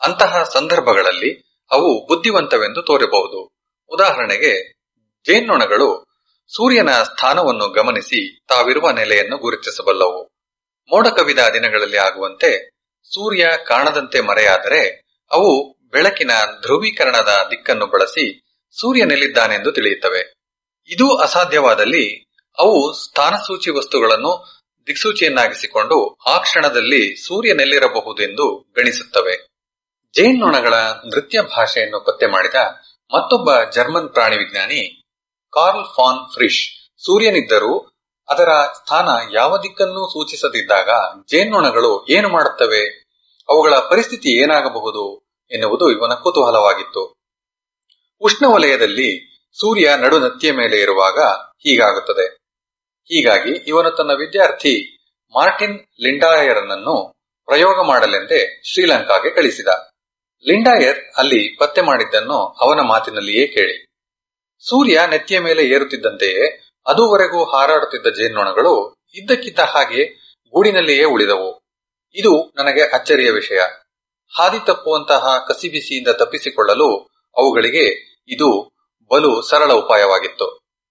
ಅಂತಹ ಸಂದರ್ಭಗಳಲ್ಲಿ ಅವು ಬುದ್ಧಿವಂತವೆಂದು ತೋರಬಹುದು ಉದಾಹರಣೆಗೆ ಜೇನ್ನೊಣಗಳು ಸೂರ್ಯನ ಸ್ಥಾನವನ್ನು ಗಮನಿಸಿ ತಾವಿರುವ ನೆಲೆಯನ್ನು ಗುರುತಿಸಬಲ್ಲವು ಮೋಡ ಕವಿದ ದಿನಗಳಲ್ಲಿ ಆಗುವಂತೆ ಸೂರ್ಯ ಕಾಣದಂತೆ ಮರೆಯಾದರೆ ಅವು ಬೆಳಕಿನ ಧ್ರುವೀಕರಣದ ದಿಕ್ಕನ್ನು ಬಳಸಿ ಸೂರ್ಯನೆಲ್ಲಿದ್ದಾನೆಂದು ತಿಳಿಯುತ್ತವೆ ಇದು ಅಸಾಧ್ಯವಾದಲ್ಲಿ ಅವು ಸ್ಥಾನಸೂಚಿ ವಸ್ತುಗಳನ್ನು ದಿಕ್ಸೂಚಿಯನ್ನಾಗಿಸಿಕೊಂಡು ಆ ಕ್ಷಣದಲ್ಲಿ ಸೂರ್ಯನೆಲ್ಲಿರಬಹುದೆಂದು ಗಣಿಸುತ್ತವೆ ಜೇನ್ನೊಣಗಳ ನೃತ್ಯ ಭಾಷೆಯನ್ನು ಪತ್ತೆ ಮಾಡಿದ ಮತ್ತೊಬ್ಬ ಜರ್ಮನ್ ಪ್ರಾಣಿ ವಿಜ್ಞಾನಿ ಕಾರ್ಲ್ ಫಾನ್ ಫ್ರಿಶ್ ಸೂರ್ಯನಿದ್ದರೂ ಅದರ ಸ್ಥಾನ ಯಾವ ದಿಕ್ಕನ್ನು ಸೂಚಿಸದಿದ್ದಾಗ ಜೇನ್ನೊಣಗಳು ಏನು ಮಾಡುತ್ತವೆ ಅವುಗಳ ಪರಿಸ್ಥಿತಿ ಏನಾಗಬಹುದು ಎನ್ನುವುದು ಇವನ ಕುತೂಹಲವಾಗಿತ್ತು ಉಷ್ಣವಲಯದಲ್ಲಿ ಸೂರ್ಯ ನಡುನತ್ತಿಯ ಮೇಲೆ ಇರುವಾಗ ಹೀಗಾಗುತ್ತದೆ ಹೀಗಾಗಿ ಇವನು ತನ್ನ ವಿದ್ಯಾರ್ಥಿ ಮಾರ್ಟಿನ್ ಲಿಂಡಾಯರನನ್ನು ಪ್ರಯೋಗ ಮಾಡಲೆಂದೇ ಶ್ರೀಲಂಕಾಗೆ ಕಳಿಸಿದ ಲಿಂಡಾಯರ್ ಅಲ್ಲಿ ಪತ್ತೆ ಮಾಡಿದ್ದನ್ನು ಅವನ ಮಾತಿನಲ್ಲಿಯೇ ಕೇಳಿ ಸೂರ್ಯ ನೆತ್ತಿಯ ಮೇಲೆ ಏರುತ್ತಿದ್ದಂತೆಯೇ ಅದುವರೆಗೂ ಹಾರಾಡುತ್ತಿದ್ದ ಜೇನ್ನೊಣಗಳು ಇದ್ದಕ್ಕಿದ್ದ ಹಾಗೆ ಗೂಡಿನಲ್ಲಿಯೇ ಉಳಿದವು ಇದು ನನಗೆ ಅಚ್ಚರಿಯ ವಿಷಯ ಹಾದಿ ತಪ್ಪುವಂತಹ ಕಸಿಬಿಸಿಯಿಂದ ತಪ್ಪಿಸಿಕೊಳ್ಳಲು ಅವುಗಳಿಗೆ ಇದು ಬಲು ಸರಳ ಉಪಾಯವಾಗಿತ್ತು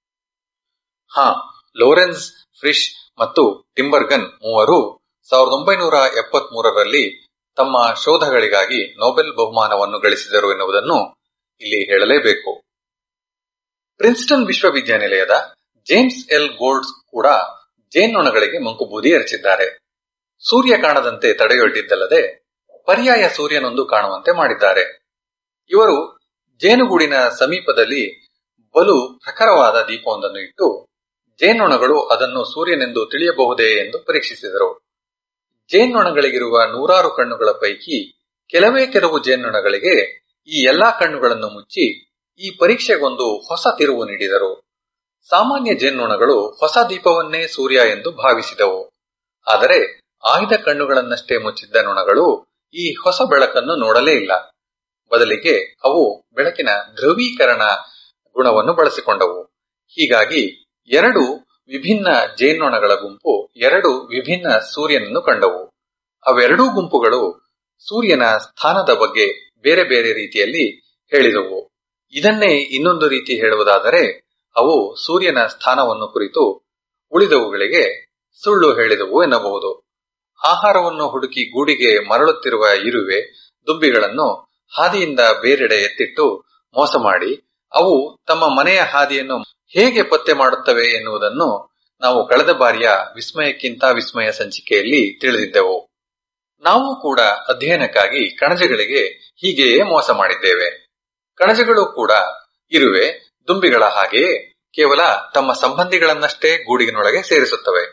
ಹಾ ಲೋರೆನ್ಸ್ ಫ್ರಿಶ್ ಮತ್ತು ಟಿಂಬರ್ಗನ್ ಮೂವರು ಸಾವಿರದ ಒಂಬೈನೂರ ಎಪ್ಪತ್ತ್ ಮೂರರಲ್ಲಿ ತಮ್ಮ ಶೋಧಗಳಿಗಾಗಿ ನೊಬೆಲ್ ಬಹುಮಾನವನ್ನು ಗಳಿಸಿದರು ಎನ್ನುವುದನ್ನು ಇಲ್ಲಿ ಹೇಳಲೇಬೇಕು ಪ್ರಿನ್ಸ್ಟನ್ ವಿಶ್ವವಿದ್ಯಾನಿಲಯದ ಜೇಮ್ಸ್ ಎಲ್ ಗೋಲ್ಡ್ಸ್ ಕೂಡ ಜೇನ್ನೊಣಗಳಿಗೆ ಮಂಕುಬೂದಿ ಎರಚಿದ್ದಾರೆ ಸೂರ್ಯ ಕಾಣದಂತೆ ತಡೆಯೊಡ್ಡಿದ್ದಲ್ಲದೆ ಪರ್ಯಾಯ ಸೂರ್ಯನೊಂದು ಕಾಣುವಂತೆ ಮಾಡಿದ್ದಾರೆ ಇವರು ಜೇನುಗೂಡಿನ ಸಮೀಪದಲ್ಲಿ ಬಲು ಪ್ರಖರವಾದ ದೀಪವೊಂದನ್ನು ಇಟ್ಟು ಜೇನ್ನೊಣಗಳು ಅದನ್ನು ಸೂರ್ಯನೆಂದು ತಿಳಿಯಬಹುದೇ ಎಂದು ಪರೀಕ್ಷಿಸಿದರು ಜೇನ್ನೊಣಗಳಿಗಿರುವ ನೂರಾರು ಕಣ್ಣುಗಳ ಪೈಕಿ ಕೆಲವೇ ಕೆಲವು ಜೇನ್ನೊಣಗಳಿಗೆ ಈ ಎಲ್ಲಾ ಕಣ್ಣುಗಳನ್ನು ಮುಚ್ಚಿ ಈ ಪರೀಕ್ಷೆಗೊಂದು ಹೊಸ ತಿರುವು ನೀಡಿದರು ಸಾಮಾನ್ಯ ಜೇನ್ನೊಣಗಳು ಹೊಸ ದೀಪವನ್ನೇ ಸೂರ್ಯ ಎಂದು ಭಾವಿಸಿದವು ಆದರೆ ಆಯ್ದ ಕಣ್ಣುಗಳನ್ನಷ್ಟೇ ಮುಚ್ಚಿದ್ದ ನೊಣಗಳು ಈ ಹೊಸ ಬೆಳಕನ್ನು ನೋಡಲೇ ಇಲ್ಲ ಬದಲಿಗೆ ಅವು ಬೆಳಕಿನ ಧ್ರುವೀಕರಣ ಗುಣವನ್ನು ಬಳಸಿಕೊಂಡವು ಹೀಗಾಗಿ ಎರಡು ವಿಭಿನ್ನ ಜೇನ್ನೊಣಗಳ ಗುಂಪು ಎರಡು ವಿಭಿನ್ನ ಸೂರ್ಯನನ್ನು ಕಂಡವು ಅವೆರಡೂ ಗುಂಪುಗಳು ಸೂರ್ಯನ ಸ್ಥಾನದ ಬಗ್ಗೆ ಬೇರೆ ಬೇರೆ ರೀತಿಯಲ್ಲಿ ಹೇಳಿದವು ಇದನ್ನೇ ಇನ್ನೊಂದು ರೀತಿ ಹೇಳುವುದಾದರೆ ಅವು ಸೂರ್ಯನ ಸ್ಥಾನವನ್ನು ಕುರಿತು ಉಳಿದವುಗಳಿಗೆ ಸುಳ್ಳು ಹೇಳಿದವು ಎನ್ನಬಹುದು ಆಹಾರವನ್ನು ಹುಡುಕಿ ಗೂಡಿಗೆ ಮರಳುತ್ತಿರುವ ಇರುವೆ ದುಂಬಿಗಳನ್ನು ಹಾದಿಯಿಂದ ಬೇರೆಡೆ ಎತ್ತಿಟ್ಟು ಮೋಸ ಮಾಡಿ ಅವು ತಮ್ಮ ಮನೆಯ ಹಾದಿಯನ್ನು ಹೇಗೆ ಪತ್ತೆ ಮಾಡುತ್ತವೆ ಎನ್ನುವುದನ್ನು ನಾವು ಕಳೆದ ಬಾರಿಯ ವಿಸ್ಮಯಕ್ಕಿಂತ ವಿಸ್ಮಯ ಸಂಚಿಕೆಯಲ್ಲಿ ತಿಳಿದಿದ್ದೆವು ನಾವು ಕೂಡ ಅಧ್ಯಯನಕ್ಕಾಗಿ ಕಣಜಗಳಿಗೆ ಹೀಗೆಯೇ ಮೋಸ ಮಾಡಿದ್ದೇವೆ ಕಣಜಗಳು ಕೂಡ ಇರುವೆ ದುಂಬಿಗಳ ಹಾಗೆಯೇ ಕೇವಲ ತಮ್ಮ ಸಂಬಂಧಿಗಳನ್ನಷ್ಟೇ ಗೂಡಿನೊಳಗೆ ಸೇರಿಸುತ್ತವೆ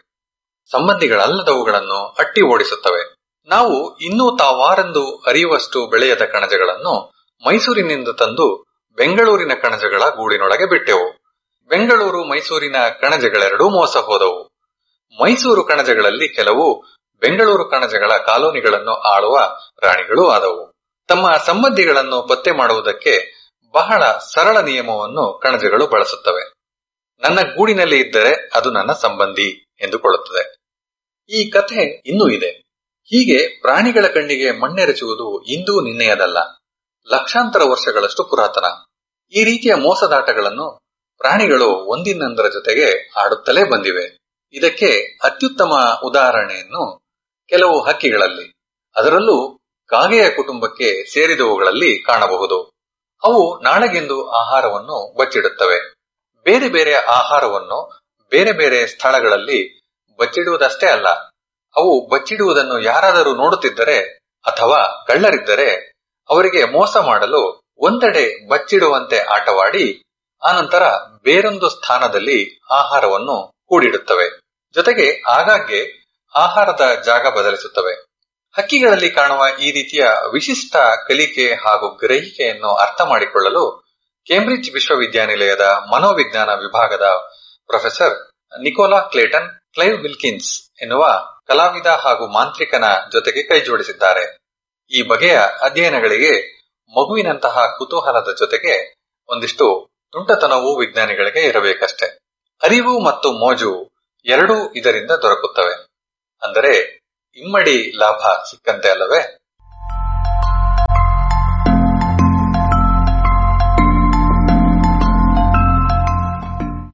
ಸಂಬಂಧಿಗಳಲ್ಲದವುಗಳನ್ನು ಅಟ್ಟಿ ಓಡಿಸುತ್ತವೆ ನಾವು ಇನ್ನೂ ತಾವಾರೆಂದು ಅರಿಯುವಷ್ಟು ಬೆಳೆಯದ ಕಣಜಗಳನ್ನು ಮೈಸೂರಿನಿಂದ ತಂದು ಬೆಂಗಳೂರಿನ ಕಣಜಗಳ ಗೂಡಿನೊಳಗೆ ಬಿಟ್ಟೆವು ಬೆಂಗಳೂರು ಮೈಸೂರಿನ ಕಣಜಗಳೆರಡೂ ಮೋಸ ಹೋದವು ಮೈಸೂರು ಕಣಜಗಳಲ್ಲಿ ಕೆಲವು ಬೆಂಗಳೂರು ಕಣಜಗಳ ಕಾಲೋನಿಗಳನ್ನು ಆಳುವ ರಾಣಿಗಳೂ ಆದವು ತಮ್ಮ ಸಂಬಂಧಿಗಳನ್ನು ಪತ್ತೆ ಮಾಡುವುದಕ್ಕೆ ಬಹಳ ಸರಳ ನಿಯಮವನ್ನು ಕಣಜಗಳು ಬಳಸುತ್ತವೆ ನನ್ನ ಗೂಡಿನಲ್ಲಿ ಇದ್ದರೆ ಅದು ನನ್ನ ಸಂಬಂಧಿ ಎಂದುಕೊಳ್ಳುತ್ತದೆ ಈ ಕಥೆ ಇನ್ನೂ ಇದೆ ಹೀಗೆ ಪ್ರಾಣಿಗಳ ಕಣ್ಣಿಗೆ ಮಣ್ಣೆರಚುವುದು ಇಂದೂ ನಿನ್ನೆಯದಲ್ಲ ಲಕ್ಷಾಂತರ ವರ್ಷಗಳಷ್ಟು ಪುರಾತನ ಈ ರೀತಿಯ ಮೋಸದಾಟಗಳನ್ನು ಪ್ರಾಣಿಗಳು ಒಂದಿನ್ನೊಂದರ ಜೊತೆಗೆ ಆಡುತ್ತಲೇ ಬಂದಿವೆ ಇದಕ್ಕೆ ಅತ್ಯುತ್ತಮ ಉದಾಹರಣೆಯನ್ನು ಕೆಲವು ಹಕ್ಕಿಗಳಲ್ಲಿ ಅದರಲ್ಲೂ ಕಾಗೆಯ ಕುಟುಂಬಕ್ಕೆ ಸೇರಿದವುಗಳಲ್ಲಿ ಕಾಣಬಹುದು ಅವು ನಾಳೆಗೆಂದು ಆಹಾರವನ್ನು ಬಚ್ಚಿಡುತ್ತವೆ ಬೇರೆ ಬೇರೆ ಆಹಾರವನ್ನು ಬೇರೆ ಬೇರೆ ಸ್ಥಳಗಳಲ್ಲಿ ಬಚ್ಚಿಡುವುದಷ್ಟೇ ಅಲ್ಲ ಅವು ಬಚ್ಚಿಡುವುದನ್ನು ಯಾರಾದರೂ ನೋಡುತ್ತಿದ್ದರೆ ಅಥವಾ ಕಳ್ಳರಿದ್ದರೆ ಅವರಿಗೆ ಮೋಸ ಮಾಡಲು ಒಂದೆಡೆ ಬಚ್ಚಿಡುವಂತೆ ಆಟವಾಡಿ ಆನಂತರ ಬೇರೊಂದು ಸ್ಥಾನದಲ್ಲಿ ಆಹಾರವನ್ನು ಕೂಡಿಡುತ್ತವೆ ಜೊತೆಗೆ ಆಗಾಗ್ಗೆ ಆಹಾರದ ಜಾಗ ಬದಲಿಸುತ್ತವೆ ಹಕ್ಕಿಗಳಲ್ಲಿ ಕಾಣುವ ಈ ರೀತಿಯ ವಿಶಿಷ್ಟ ಕಲಿಕೆ ಹಾಗೂ ಗ್ರಹಿಕೆಯನ್ನು ಅರ್ಥ ಮಾಡಿಕೊಳ್ಳಲು ಕೇಂಬ್ರಿಡ್ಜ್ ವಿಶ್ವವಿದ್ಯಾನಿಲಯದ ಮನೋವಿಜ್ಞಾನ ವಿಭಾಗದ professor Nicola Clayton Clive Wilkins ಎನ್ನುವ ಕಲಾವಿದ ಹಾಗೂ ಮಾಂತ್ರಿಕನ ಜೊತೆಗೆ ಕೈಜೋಡಿಸಿದ್ದಾರೆ ಈ ಬಗೆಯ ಅಧ್ಯಯನಗಳಿಗೆ ಮಗುವಿನಂತಹ ಕುತೂಹಲದ ಜೊತೆಗೆ ಒಂದಿಷ್ಟು ತುಂಟತನವೂ ವಿಜ್ಞಾನಿಗಳಿಗೆ ಇರಬೇಕಷ್ಟೆ ಅರಿವು ಮತ್ತು ಮೋಜು ಎರಡೂ ಇದರಿಂದ ದೊರಕುತ್ತವೆ ಅಂದರೆ ಇಮ್ಮಡಿ ಲಾಭ ಸಿಕ್ಕಂತೆ ಅಲ್ಲವೇ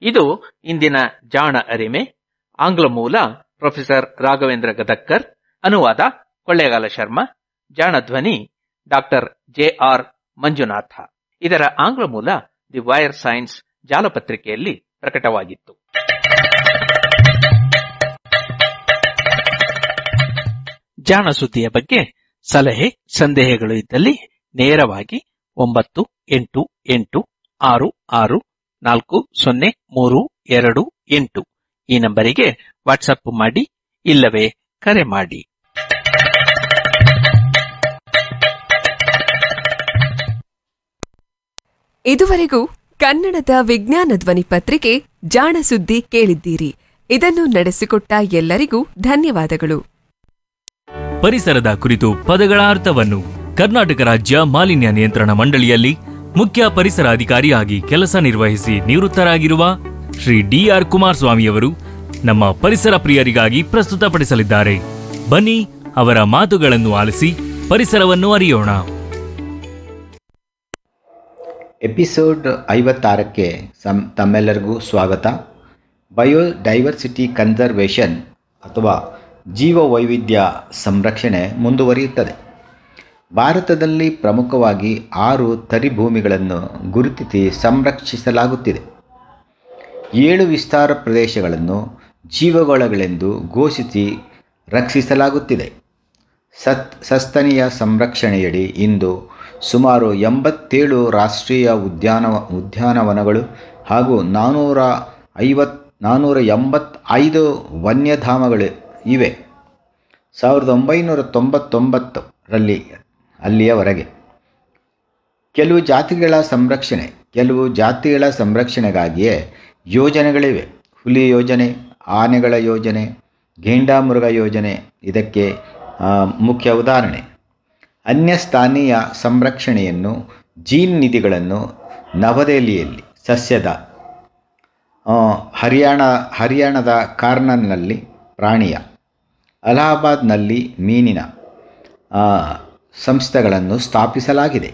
ಇದು ಇಂದಿನ ಜಾಣ ಅರಿಮೆ ಆಂಗ್ಲ ಮೂಲ ಪ್ರೊಫೆಸರ್ ರಾಘವೇಂದ್ರ ಗದಕ್ಕರ್ ಅನುವಾದ ಕೊಳ್ಳೇಗಾಲ ಶರ್ಮಾ ಜಾಣ ಧ್ವನಿ ಡಾಕ್ಟರ್ ಜೆ ಆರ್ ಮಂಜುನಾಥ ಇದರ ಆಂಗ್ಲ ಮೂಲ ದಿ ವೈರ್ ಸೈನ್ಸ್ ಜಾಲಪತ್ರಿಕೆಯಲ್ಲಿ ಪ್ರಕಟವಾಗಿತ್ತು ಜಾಣ ಸುದ್ದಿಯ ಬಗ್ಗೆ ಸಲಹೆ ಸಂದೇಹಗಳು ಇದ್ದಲ್ಲಿ ನೇರವಾಗಿ ಒಂಬತ್ತು ಎಂಟು ಎಂಟು ಆರು ಆರು ನಾಲ್ಕು ಸೊನ್ನೆ ಮೂರು ಎರಡು ಎಂಟು ಈ ನಂಬರಿಗೆ ವಾಟ್ಸಪ್ ಮಾಡಿ ಇಲ್ಲವೇ ಕರೆ ಮಾಡಿ ಇದುವರೆಗೂ ಕನ್ನಡದ ವಿಜ್ಞಾನ ಧ್ವನಿ ಪತ್ರಿಕೆ ಜಾಣ ಸುದ್ದಿ ಕೇಳಿದ್ದೀರಿ ಇದನ್ನು ನಡೆಸಿಕೊಟ್ಟ ಎಲ್ಲರಿಗೂ ಧನ್ಯವಾದಗಳು ಪರಿಸರದ ಕುರಿತು ಪದಗಳ ಅರ್ಥವನ್ನು ಕರ್ನಾಟಕ ರಾಜ್ಯ ಮಾಲಿನ್ಯ ನಿಯಂತ್ರಣ ಮಂಡಳಿಯಲ್ಲಿ ಮುಖ್ಯ ಪರಿಸರ ಅಧಿಕಾರಿಯಾಗಿ ಕೆಲಸ ನಿರ್ವಹಿಸಿ ನಿವೃತ್ತರಾಗಿರುವ ಶ್ರೀ ಡಿಆರ್ ಕುಮಾರಸ್ವಾಮಿಯವರು ನಮ್ಮ ಪರಿಸರ ಪ್ರಿಯರಿಗಾಗಿ ಪ್ರಸ್ತುತಪಡಿಸಲಿದ್ದಾರೆ ಬನ್ನಿ ಅವರ ಮಾತುಗಳನ್ನು ಆಲಿಸಿ ಪರಿಸರವನ್ನು ಅರಿಯೋಣ ಎಪಿಸೋಡ್ ಐವತ್ತಾರಕ್ಕೆ ಸಂ ತಮ್ಮೆಲ್ಲರಿಗೂ ಸ್ವಾಗತ ಬಯೋಡೈವರ್ಸಿಟಿ ಕನ್ಸರ್ವೇಷನ್ ಅಥವಾ ಜೀವ ವೈವಿಧ್ಯ ಸಂರಕ್ಷಣೆ ಮುಂದುವರಿಯುತ್ತದೆ ಭಾರತದಲ್ಲಿ ಪ್ರಮುಖವಾಗಿ ಆರು ತರಿಭೂಮಿಗಳನ್ನು ಗುರುತಿಸಿ ಸಂರಕ್ಷಿಸಲಾಗುತ್ತಿದೆ ಏಳು ವಿಸ್ತಾರ ಪ್ರದೇಶಗಳನ್ನು ಜೀವಗೊಳಗಳೆಂದು ಘೋಷಿಸಿ ರಕ್ಷಿಸಲಾಗುತ್ತಿದೆ ಸತ್ ಸಸ್ತನಿಯ ಸಂರಕ್ಷಣೆಯಡಿ ಇಂದು ಸುಮಾರು ಎಂಬತ್ತೇಳು ರಾಷ್ಟ್ರೀಯ ಉದ್ಯಾನ ಉದ್ಯಾನವನಗಳು ಹಾಗೂ ನಾನ್ನೂರ ಐವತ್ ನಾನ್ನೂರ ಎಂಬತ್ತೈದು ವನ್ಯಧಾಮಗಳು ಇವೆ ಸಾವಿರದ ಒಂಬೈನೂರ ತೊಂಬತ್ತೊಂಬತ್ತರಲ್ಲಿ ಅಲ್ಲಿಯವರೆಗೆ ಕೆಲವು ಜಾತಿಗಳ ಸಂರಕ್ಷಣೆ ಕೆಲವು ಜಾತಿಗಳ ಸಂರಕ್ಷಣೆಗಾಗಿಯೇ ಯೋಜನೆಗಳಿವೆ ಹುಲಿ ಯೋಜನೆ ಆನೆಗಳ ಯೋಜನೆ ಘೇಂಡಾಮೃಗ ಯೋಜನೆ ಇದಕ್ಕೆ ಆ, ಮುಖ್ಯ ಉದಾಹರಣೆ ಅನ್ಯ ಸ್ಥಾನೀಯ ಸಂರಕ್ಷಣೆಯನ್ನು ಜೀನ್ ನಿಧಿಗಳನ್ನು ನವದೆಹಲಿಯಲ್ಲಿ ಸಸ್ಯದ ಆ, ಹರಿಯಾಣ ಹರಿಯಾಣದ ಕಾರ್ನರ್ನಲ್ಲಿ ಪ್ರಾಣಿಯ ಅಲಹಾಬಾದ್ನಲ್ಲಿ ಮೀನಿನ ಆ, ಸಂಸ್ಥೆಗಳನ್ನು ಸ್ಥಾಪಿಸಲಾಗಿದೆ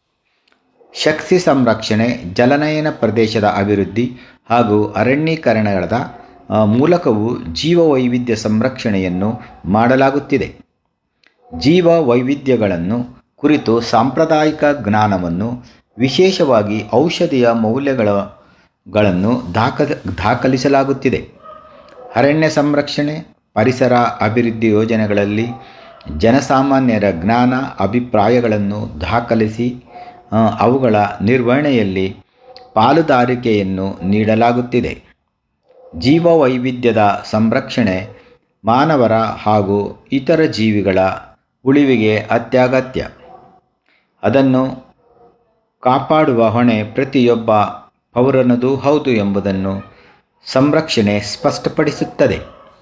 ಶಕ್ತಿ ಸಂರಕ್ಷಣೆ ಜಲನಯನ ಪ್ರದೇಶದ ಅಭಿವೃದ್ಧಿ ಹಾಗೂ ಅರಣ್ಯೀಕರಣದ ಆ, ಮೂಲಕವೂ ಜೀವ ವೈವಿಧ್ಯ ಸಂರಕ್ಷಣೆಯನ್ನು ಮಾಡಲಾಗುತ್ತಿದೆ ಜೀವ ವೈವಿಧ್ಯಗಳನ್ನು ಕುರಿತು ಸಾಂಪ್ರದಾಯಿಕ ಜ್ಞಾನವನ್ನು ವಿಶೇಷವಾಗಿ ಔಷಧಿಯ ಮೌಲ್ಯಗಳ ಗಳನ್ನು ದಾಖ ದಾಖಲಿಸಲಾಗುತ್ತಿದೆ ಅರಣ್ಯ ಸಂರಕ್ಷಣೆ ಪರಿಸರ ಅಭಿವೃದ್ಧಿ ಯೋಜನೆಗಳಲ್ಲಿ ಜನಸಾಮಾನ್ಯರ ಜ್ಞಾನ ಅಭಿಪ್ರಾಯಗಳನ್ನು ದಾಖಲಿಸಿ ಆ, ಅವುಗಳ ನಿರ್ವಹಣೆಯಲ್ಲಿ ಪಾಲುದಾರಿಕೆಯನ್ನು ನೀಡಲಾಗುತ್ತಿದೆ ಜೀವ ವೈವಿಧ್ಯದ ಸಂರಕ್ಷಣೆ ಮಾನವರ ಹಾಗೂ ಇತರ ಜೀವಿಗಳ ಉಳಿವಿಗೆ ಅತ್ಯಗತ್ಯ ಅದನ್ನು ಕಾಪಾಡುವ ಹೊಣೆ ಪ್ರತಿಯೊಬ್ಬ ಪೌರನದು ಹೌದು ಎಂಬುದನ್ನು ಸಂರಕ್ಷಣೆ ಸ್ಪಷ್ಟಪಡಿಸುತ್ತದೆ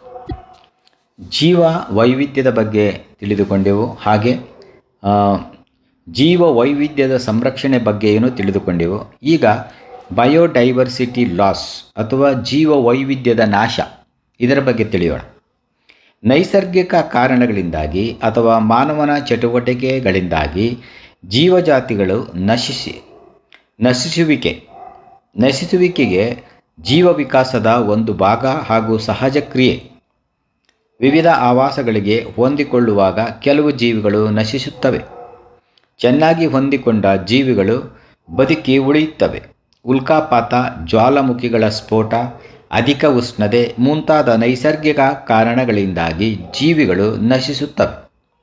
ಜೀವ ವೈವಿಧ್ಯದ ಬಗ್ಗೆ ತಿಳಿದುಕೊಂಡೆವು ಹಾಗೆ ಆ, ಜೀವ ವೈವಿಧ್ಯದ ಸಂರಕ್ಷಣೆ ಬಗ್ಗೆಯೂ ತಿಳಿದುಕೊಂಡೆವು ಈಗ ಬಯೋಡೈವರ್ಸಿಟಿ ಲಾಸ್ ಅಥವಾ ಜೀವ ವೈವಿಧ್ಯದ ನಾಶ ಇದರ ಬಗ್ಗೆ ತಿಳಿಯೋಣ ನೈಸರ್ಗಿಕ ಕಾರಣಗಳಿಂದಾಗಿ ಅಥವಾ ಮಾನವನ ಚಟುವಟಿಕೆಗಳಿಂದಾಗಿ ಜೀವಜಾತಿಗಳು ನಶಿಸಿ ನಶಿಸುವಿಕೆ ನಶಿಸುವಿಕೆಗೆ ಜೀವ ವಿಕಾಸದ ಒಂದು ಭಾಗ ಹಾಗೂ ಸಹಜ ಕ್ರಿಯೆ ವಿವಿಧ ಆವಾಸಗಳಿಗೆ ಹೊಂದಿಕೊಳ್ಳುವಾಗ ಕೆಲವು ಜೀವಿಗಳು ನಶಿಸುತ್ತವೆ ಚೆನ್ನಾಗಿ ಹೊಂದಿಕೊಂಡ ಜೀವಿಗಳು ಬದುಕಿ ಉಳಿಯುತ್ತವೆ ಉಲ್ಕಾಪಾತ ಜ್ವಾಲಾಮುಖಿಗಳ ಸ್ಫೋಟ ಅಧಿಕ ಉಷ್ಣತೆ ಮುಂತಾದ ನೈಸರ್ಗಿಕ ಕಾರಣಗಳಿಂದಾಗಿ ಜೀವಿಗಳು ನಶಿಸುತ್ತವೆ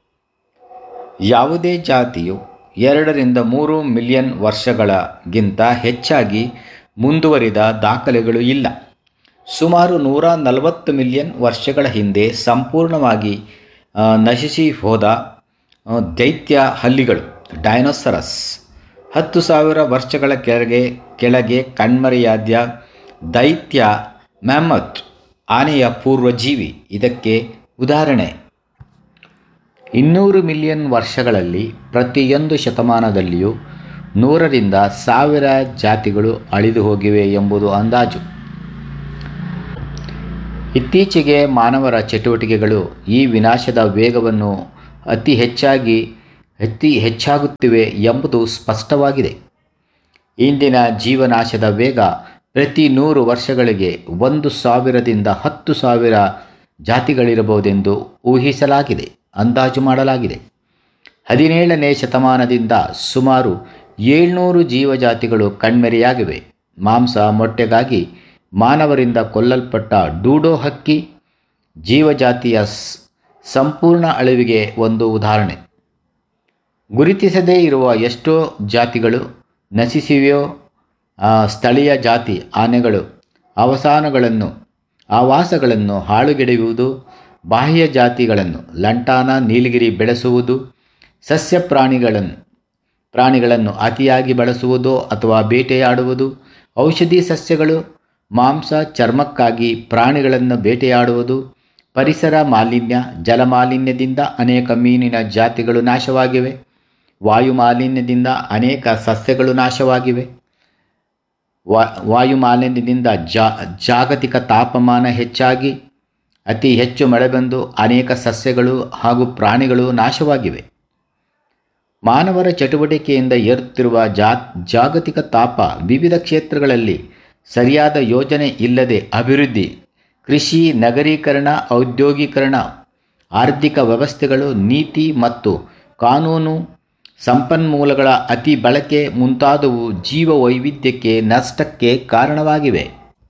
ಯಾವುದೇ ಜಾತಿಯು ಎರಡರಿಂದ ಮೂರು ಮಿಲಿಯನ್ ವರ್ಷಗಳಗಿಂತ ಹೆಚ್ಚಾಗಿ ಮುಂದುವರಿದ ದಾಖಲೆಗಳು ಇಲ್ಲ ಸುಮಾರು ನೂರ ನಲವತ್ತು ಮಿಲಿಯನ್ ವರ್ಷಗಳ ಹಿಂದೆ ಸಂಪೂರ್ಣವಾಗಿ ಆ, ನಶಿಸಿ ಹೋದ ಆ, ದೈತ್ಯ ಹಲ್ಲಿಗಳು ಡೈನೋಸರಸ್ ಹತ್ತು ಸಾವಿರ ವರ್ಷಗಳ ಕೆಳಗೆ ಕೆಳಗೆ ಕಣ್ಮರೆಯಾದ್ಯ ದೈತ್ಯ ಮ್ಯಾಮತ್ ಆನೆಯ ಪೂರ್ವಜೀವಿ ಇದಕ್ಕೆ ಉದಾಹರಣೆ ಇನ್ನೂರು ಮಿಲಿಯನ್ ವರ್ಷಗಳಲ್ಲಿ ಪ್ರತಿಯೊಂದು ಶತಮಾನದಲ್ಲಿಯೂ ನೂರರಿಂದ ಸಾವಿರ ಜಾತಿಗಳು ಅಳಿದು ಹೋಗಿವೆ ಎಂಬುದು ಅಂದಾಜು ಇತ್ತೀಚೆಗೆ ಮಾನವರ ಚಟುವಟಿಕೆಗಳು ಈ ವಿನಾಶದ ವೇಗವನ್ನು ಅತಿ ಹೆಚ್ಚಾಗಿ ಅತಿ ಹೆಚ್ಚಾಗುತ್ತಿವೆ ಎಂಬುದು ಸ್ಪಷ್ಟವಾಗಿದೆ ಇಂದಿನ ಜೀವನಾಶದ ವೇಗ ಪ್ರತಿ ನೂರು ವರ್ಷಗಳಿಗೆ ಒಂದು ಸಾವಿರದಿಂದ ಹತ್ತು ಸಾವಿರ ಜಾತಿಗಳಿರಬಹುದೆಂದು ಊಹಿಸಲಾಗಿದೆ ಅಂದಾಜು ಮಾಡಲಾಗಿದೆ ಹದಿನೇಳನೇ ಶತಮಾನದಿಂದ ಸುಮಾರು ಏಳ್ನೂರು ಜೀವಜಾತಿಗಳು ಕಣ್ಮೆರೆಯಾಗಿವೆ ಮಾಂಸ ಮೊಟ್ಟೆಗಾಗಿ ಮಾನವರಿಂದ ಕೊಲ್ಲಲ್ಪಟ್ಟ ಡೂಡೋ ಹಕ್ಕಿ ಜೀವಜಾತಿಯ ಸ್- ಸಂಪೂರ್ಣ ಅಳಿವಿಗೆ ಒಂದು ಉದಾಹರಣೆ ಗುರುತಿಸದೇ ಇರುವ ಎಷ್ಟೋ ಜಾತಿಗಳು ನಶಿಸಿವೆಯೋ ಆ ಸ್ಥಳೀಯ ಜಾತಿ ಆನೆಗಳು ಅವಸಾನಗಳನ್ನು ಆವಾಸಗಳನ್ನು ಹಾಳುಗೆಡೆಯುವುದು ಬಾಹ್ಯ ಜಾತಿಗಳನ್ನು ಲಂಟಾನ ನೀಲಗಿರಿ ಬೆಳೆಸುವುದು ಸಸ್ಯ ಪ್ರಾಣಿಗಳನ್ನು ಪ್ರಾಣಿಗಳನ್ನು ಅತಿಯಾಗಿ ಬಳಸುವುದು ಅಥವಾ ಬೇಟೆಯಾಡುವುದು ಔಷಧಿ ಸಸ್ಯಗಳು ಮಾಂಸ ಚರ್ಮಕ್ಕಾಗಿ ಪ್ರಾಣಿಗಳನ್ನು ಬೇಟೆಯಾಡುವುದು ಪರಿಸರ ಮಾಲಿನ್ಯ ಜಲಮಾಲಿನ್ಯದಿಂದ ಅನೇಕ ಮೀನಿನ ಜಾತಿಗಳು ನಾಶವಾಗಿವೆ ವಾಯು ಮಾಲಿನ್ಯದಿಂದ ಅನೇಕ ಸಸ್ಯಗಳು ನಾಶವಾಗಿವೆ ವಾ ವಾಯು ಮಾಲಿನ್ಯದಿಂದ ಜಾ ಜಾಗತಿಕ ತಾಪಮಾನ ಹೆಚ್ಚಾಗಿ ಅತಿ ಹೆಚ್ಚು ಮಳೆ ಬಂದು ಅನೇಕ ಸಸ್ಯಗಳು ಹಾಗೂ ಪ್ರಾಣಿಗಳು ನಾಶವಾಗಿವೆ ಮಾನವರ ಚಟುವಟಿಕೆಯಿಂದ ಏರುತ್ತಿರುವ ಜಾ ಜಾಗತಿಕ ತಾಪ ವಿವಿಧ ಕ್ಷೇತ್ರಗಳಲ್ಲಿ ಸರಿಯಾದ ಯೋಜನೆ ಇಲ್ಲದೆ ಅಭಿವೃದ್ಧಿ ಕೃಷಿ ನಗರೀಕರಣ ಔದ್ಯೋಗೀಕರಣ ಆರ್ಥಿಕ ವ್ಯವಸ್ಥೆಗಳು ನೀತಿ ಮತ್ತು ಕಾನೂನು ಸಂಪನ್ಮೂಲಗಳ ಅತಿ ಬಳಕೆ ಮುಂತಾದವು ಜೀವ ವೈವಿಧ್ಯಕ್ಕೆ ನಷ್ಟಕ್ಕೆ ಕಾರಣವಾಗಿವೆ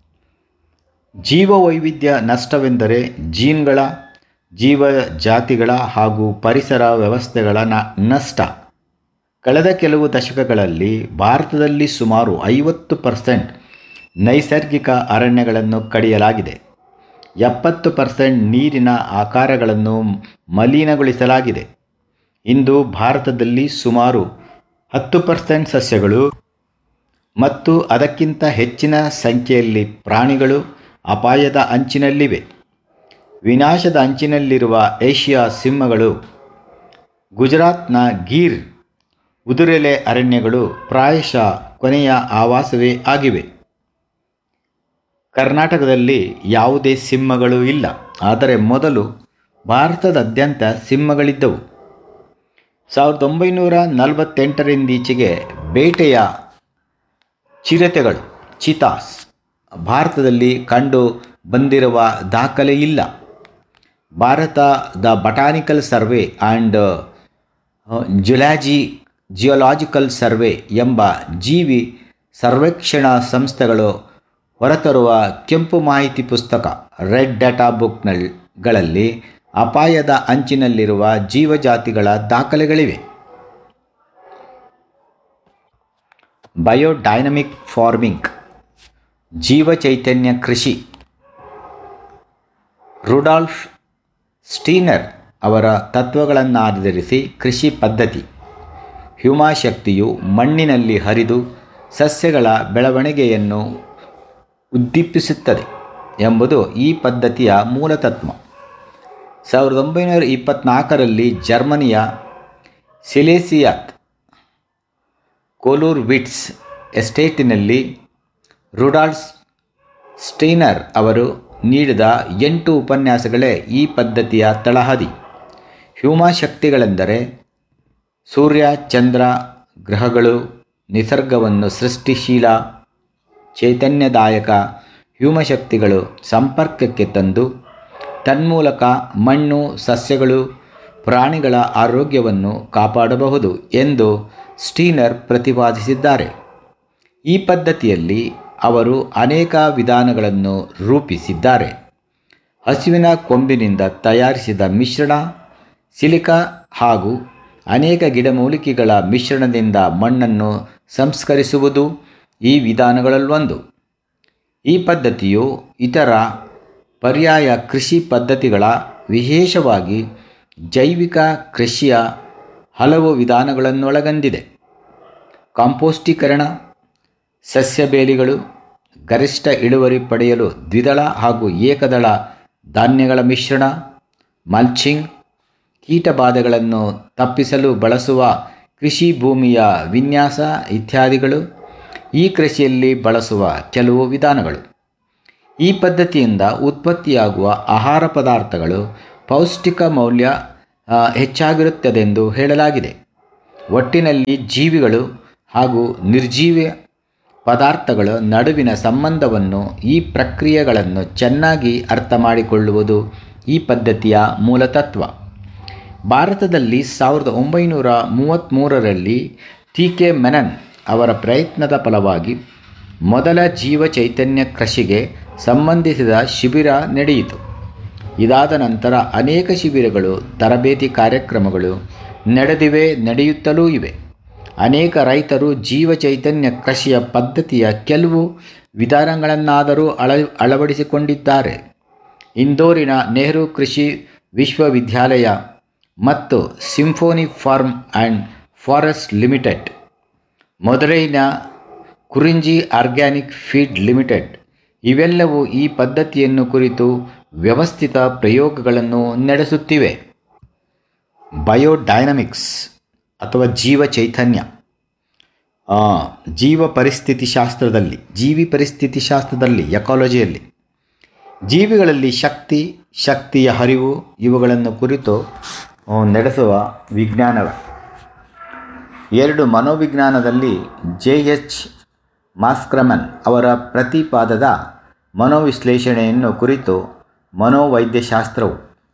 ಜೀವ ವೈವಿಧ್ಯ ನಷ್ಟವೆಂದರೆ ಜೀನ್ಗಳ ಜೀವ ಜಾತಿಗಳ ಹಾಗೂ ಪರಿಸರ ವ್ಯವಸ್ಥೆಗಳ ನ ನಷ್ಟ ಕಳೆದ ಕೆಲವು ದಶಕಗಳಲ್ಲಿ ಭಾರತದಲ್ಲಿ ಸುಮಾರು ಐವತ್ತು ಪರ್ಸೆಂಟ್ ನೈಸರ್ಗಿಕ ಅರಣ್ಯಗಳನ್ನು ಕಡಿಯಲಾಗಿದೆ ಎಪ್ಪತ್ತು ಪರ್ಸೆಂಟ್ ನೀರಿನ ಆಕಾರಗಳನ್ನು ಮಲಿನಗೊಳಿಸಲಾಗಿದೆ ಇಂದು ಭಾರತದಲ್ಲಿ ಸುಮಾರು ಹತ್ತು ಪರ್ಸೆಂಟ್ ಸಸ್ಯಗಳು ಮತ್ತು ಅದಕ್ಕಿಂತ ಹೆಚ್ಚಿನ ಸಂಖ್ಯೆಯಲ್ಲಿ ಪ್ರಾಣಿಗಳು ಅಪಾಯದ ಅಂಚಿನಲ್ಲಿವೆ ವಿನಾಶದ ಅಂಚಿನಲ್ಲಿರುವ ಏಷ್ಯಾ ಸಿಂಹಗಳು ಗುಜರಾತ್ನ ಗೀರ್ ಉದುರೆಲೆ ಅರಣ್ಯಗಳು ಪ್ರಾಯಶಃ ಕೊನೆಯ ಆವಾಸವೇ ಆಗಿವೆ ಕರ್ನಾಟಕದಲ್ಲಿ ಯಾವುದೇ ಸಿಂಹಗಳು ಇಲ್ಲ ಆದರೆ ಮೊದಲು ಭಾರತದಾದ್ಯಂತ ಸಿಂಹಗಳಿದ್ದವು ಸಾವಿರದ ಒಂಬೈನೂರ ನಲವತ್ತೆಂಟರಿಂದೀಚೆಗೆ ಬೇಟೆಯ ಚಿರತೆಗಳು ಚಿತಾಸ್ ಭಾರತದಲ್ಲಿ ಕಂಡು ಬಂದಿರುವ ದಾಖಲೆ ಇಲ್ಲ ಭಾರತ ದ botanical survey and zoology geological survey ಎಂಬ ಜೀವಿ ಸರ್ವೇಕ್ಷಣಾ ಸಂಸ್ಥೆಗಳು ಹೊರತರುವ ಕೆಂಪು ಮಾಹಿತಿ ಪುಸ್ತಕ ರೆಡ್ ಡಾಟಾ ಬುಕ್ಗಳಲ್ಲಿ ಅಪಾಯದ ಅಂಚಿನಲ್ಲಿರುವ ಜೀವಜಾತಿಗಳ ದಾಖಲೆಗಳಿವೆ ಬಯೋಡೈನಮಿಕ್ ಫಾರ್ಮಿಂಗ್ ಜೀವಚೈತನ್ಯ ಕೃಷಿ ರುಡಾಲ್ಫ್ ಸ್ಟೀನರ್ ಅವರ ತತ್ವಗಳನ್ನಾಧರಿಸಿ ಕೃಷಿ ಪದ್ಧತಿ ಹ್ಯೂಮಾಶಕ್ತಿಯು ಮಣ್ಣಿನಲ್ಲಿ ಹರಿದು ಸಸ್ಯಗಳ ಬೆಳವಣಿಗೆಯನ್ನು ಉದ್ದೀಪಿಸುತ್ತದೆ ಎಂಬುದು ಈ ಪದ್ಧತಿಯ ಮೂಲತತ್ವ ಸಾವಿರದ ಒಂಬೈನೂರ ಇಪ್ಪತ್ತ್ನಾಲ್ಕರಲ್ಲಿ ಜರ್ಮನಿಯ ಸಿಲೇಸಿಯಾತ್ ಕೋಲೂರ್ ವಿಟ್ಸ್ ಎಸ್ಟೇಟಿನಲ್ಲಿ ರುಡಾಲ್ಸ್ ಸ್ಟೈನರ್ ಅವರು ನೀಡಿದ ಎಂಟು ಉಪನ್ಯಾಸಗಳೇ ಈ ಪದ್ಧತಿಯ ತಳಹದಿ ಹ್ಯೂಮಾಶಕ್ತಿಗಳೆಂದರೆ ಸೂರ್ಯ ಚಂದ್ರ ಗ್ರಹಗಳು ನಿಸರ್ಗವನ್ನು ಸೃಷ್ಟಿಶೀಲ ಚೈತನ್ಯದಾಯಕ ಹ್ಯೂಮಶಕ್ತಿಗಳು ಸಂಪರ್ಕಕ್ಕೆ ತಂದು ತನ್ಮೂಲಕ ಮಣ್ಣು ಸಸ್ಯಗಳು ಪ್ರಾಣಿಗಳ ಆರೋಗ್ಯವನ್ನು ಕಾಪಾಡಬಹುದು ಎಂದು ಸ್ಟೀನರ್ ಪ್ರತಿಪಾದಿಸಿದ್ದಾರೆ ಈ ಪದ್ಧತಿಯಲ್ಲಿ ಅವರು ಅನೇಕ ವಿಧಾನಗಳನ್ನು ರೂಪಿಸಿದ್ದಾರೆ ಹಸುವಿನ ಕೊಂಬಿನಿಂದ ತಯಾರಿಸಿದ ಮಿಶ್ರಣ ಸಿಲಿಕಾ ಹಾಗೂ ಅನೇಕ ಗಿಡಮೂಲಿಕೆಗಳ ಮಿಶ್ರಣದಿಂದ ಮಣ್ಣನ್ನು ಸಂಸ್ಕರಿಸುವುದು ಈ ವಿಧಾನಗಳಲ್ಲೊಂದು ಈ ಪದ್ಧತಿಯು ಇತರ ಪರ್ಯಾಯ ಕೃಷಿ ಪದ್ಧತಿಗಳ ವಿಶೇಷವಾಗಿ ಜೈವಿಕ ಕೃಷಿಯ ಹಲವು ವಿಧಾನಗಳನ್ನೊಳಗೊಂಡಿದೆ ಕಾಂಪೋಸ್ಟೀಕರಣ ಸಸ್ಯ ಬೇಲಿಗಳು ಗರಿಷ್ಠ ಇಳುವರಿ ಪಡೆಯಲು ದ್ವಿದಳ ಹಾಗೂ ಏಕದಳ ಧಾನ್ಯಗಳ ಮಿಶ್ರಣ ಮಲ್ಚಿಂಗ್ ಕೀಟಬಾಧೆಗಳನ್ನು ತಪ್ಪಿಸಲು ಬಳಸುವ ಕೃಷಿ ಭೂಮಿಯ ವಿನ್ಯಾಸ ಇತ್ಯಾದಿಗಳು ಈ ಕೃಷಿಯಲ್ಲಿ ಬಳಸುವ ಕೆಲವು ವಿಧಾನಗಳು ಈ ಪದ್ಧತಿಯಿಂದ ಉತ್ಪತ್ತಿಯಾಗುವ ಆಹಾರ ಪದಾರ್ಥಗಳು ಪೌಷ್ಟಿಕ ಮೌಲ್ಯ ಆ, ಹೆಚ್ಚಾಗಿರುತ್ತದೆಂದು ಹೇಳಲಾಗಿದೆ ಒಟ್ಟಿನಲ್ಲಿ ಜೀವಿಗಳು ಹಾಗೂ ನಿರ್ಜೀವ ಪದಾರ್ಥಗಳ ನಡುವಿನ ಸಂಬಂಧವನ್ನು ಈ ಪ್ರಕ್ರಿಯೆಗಳನ್ನು ಚೆನ್ನಾಗಿ ಅರ್ಥ ಮಾಡಿಕೊಳ್ಳುವುದು ಈ ಪದ್ಧತಿಯ ಮೂಲತತ್ವ ಭಾರತದಲ್ಲಿ ಸಾವಿರದ ಒಂಬೈನೂರ ಮೂವತ್ತ್ಮೂರರಲ್ಲಿ ಟಿ ಕೆ ಮೆನನ್ ಅವರ ಪ್ರಯತ್ನದ ಫಲವಾಗಿ ಮೊದಲ ಜೀವ ಚೈತನ್ಯ ಕೃಷಿಗೆ ಸಂಬಂಧಿಸಿದ ಶಿಬಿರ ನಡೆಯಿತು ಇದಾದ ನಂತರ ಅನೇಕ ಶಿಬಿರಗಳು ತರಬೇತಿ ಕಾರ್ಯಕ್ರಮಗಳು ನಡೆದಿವೆ ನಡೆಯುತ್ತಲೂ ಇವೆ ಅನೇಕ ರೈತರು ಜೀವ ಚೈತನ್ಯ ಕೃಷಿಯ ಪದ್ಧತಿಯ ಕೆಲವು ವಿಧಾನಗಳನ್ನಾದರೂ ಅಳ ಅಳವಡಿಸಿಕೊಂಡಿದ್ದಾರೆ ಇಂದೋರಿನ ನೆಹರು ಕೃಷಿ ವಿಶ್ವವಿದ್ಯಾಲಯ ಮತ್ತು symphony farm and forest limited ಮದುರೈನ ಕುರಿಂಜಿ ಆರ್ಗ್ಯಾನಿಕ್ ಫೀಡ್ ಲಿಮಿಟೆಡ್ ಇವೆಲ್ಲವೂ ಈ ಪದ್ಧತಿಯನ್ನು ಕುರಿತು ವ್ಯವಸ್ಥಿತ ಪ್ರಯೋಗಗಳನ್ನು ನಡೆಸುತ್ತಿವೆ ಬಯೋಡೈನಮಿಕ್ಸ್ ಅಥವಾ ಜೀವ ಚೈತನ್ಯ ಆ, ಜೀವ ಪರಿಸ್ಥಿತಿ ಶಾಸ್ತ್ರದಲ್ಲಿ ಜೀವಿ ಪರಿಸ್ಥಿತಿ ಶಾಸ್ತ್ರದಲ್ಲಿ ಎಕಾಲಜಿಯಲ್ಲಿ ಜೀವಿಗಳಲ್ಲಿ ಶಕ್ತಿ ಶಕ್ತಿಯ ಹರಿವು ಇವುಗಳನ್ನು ಕುರಿತು ಆ, ನಡೆಸುವ ವಿಜ್ಞಾನವೇ ಎರಡು ಮನೋವಿಜ್ಞಾನದಲ್ಲಿ ಜೆ ಎಚ್ ಮಾಸ್ಕ್ರಮನ್ ಅವರ ಪ್ರತಿಪಾದದ ಮನೋವಿಶ್ಲೇಷಣೆಯನ್ನು ಕುರಿತು ಮನೋವೈದ್ಯಶಾಸ್ತ್ರವು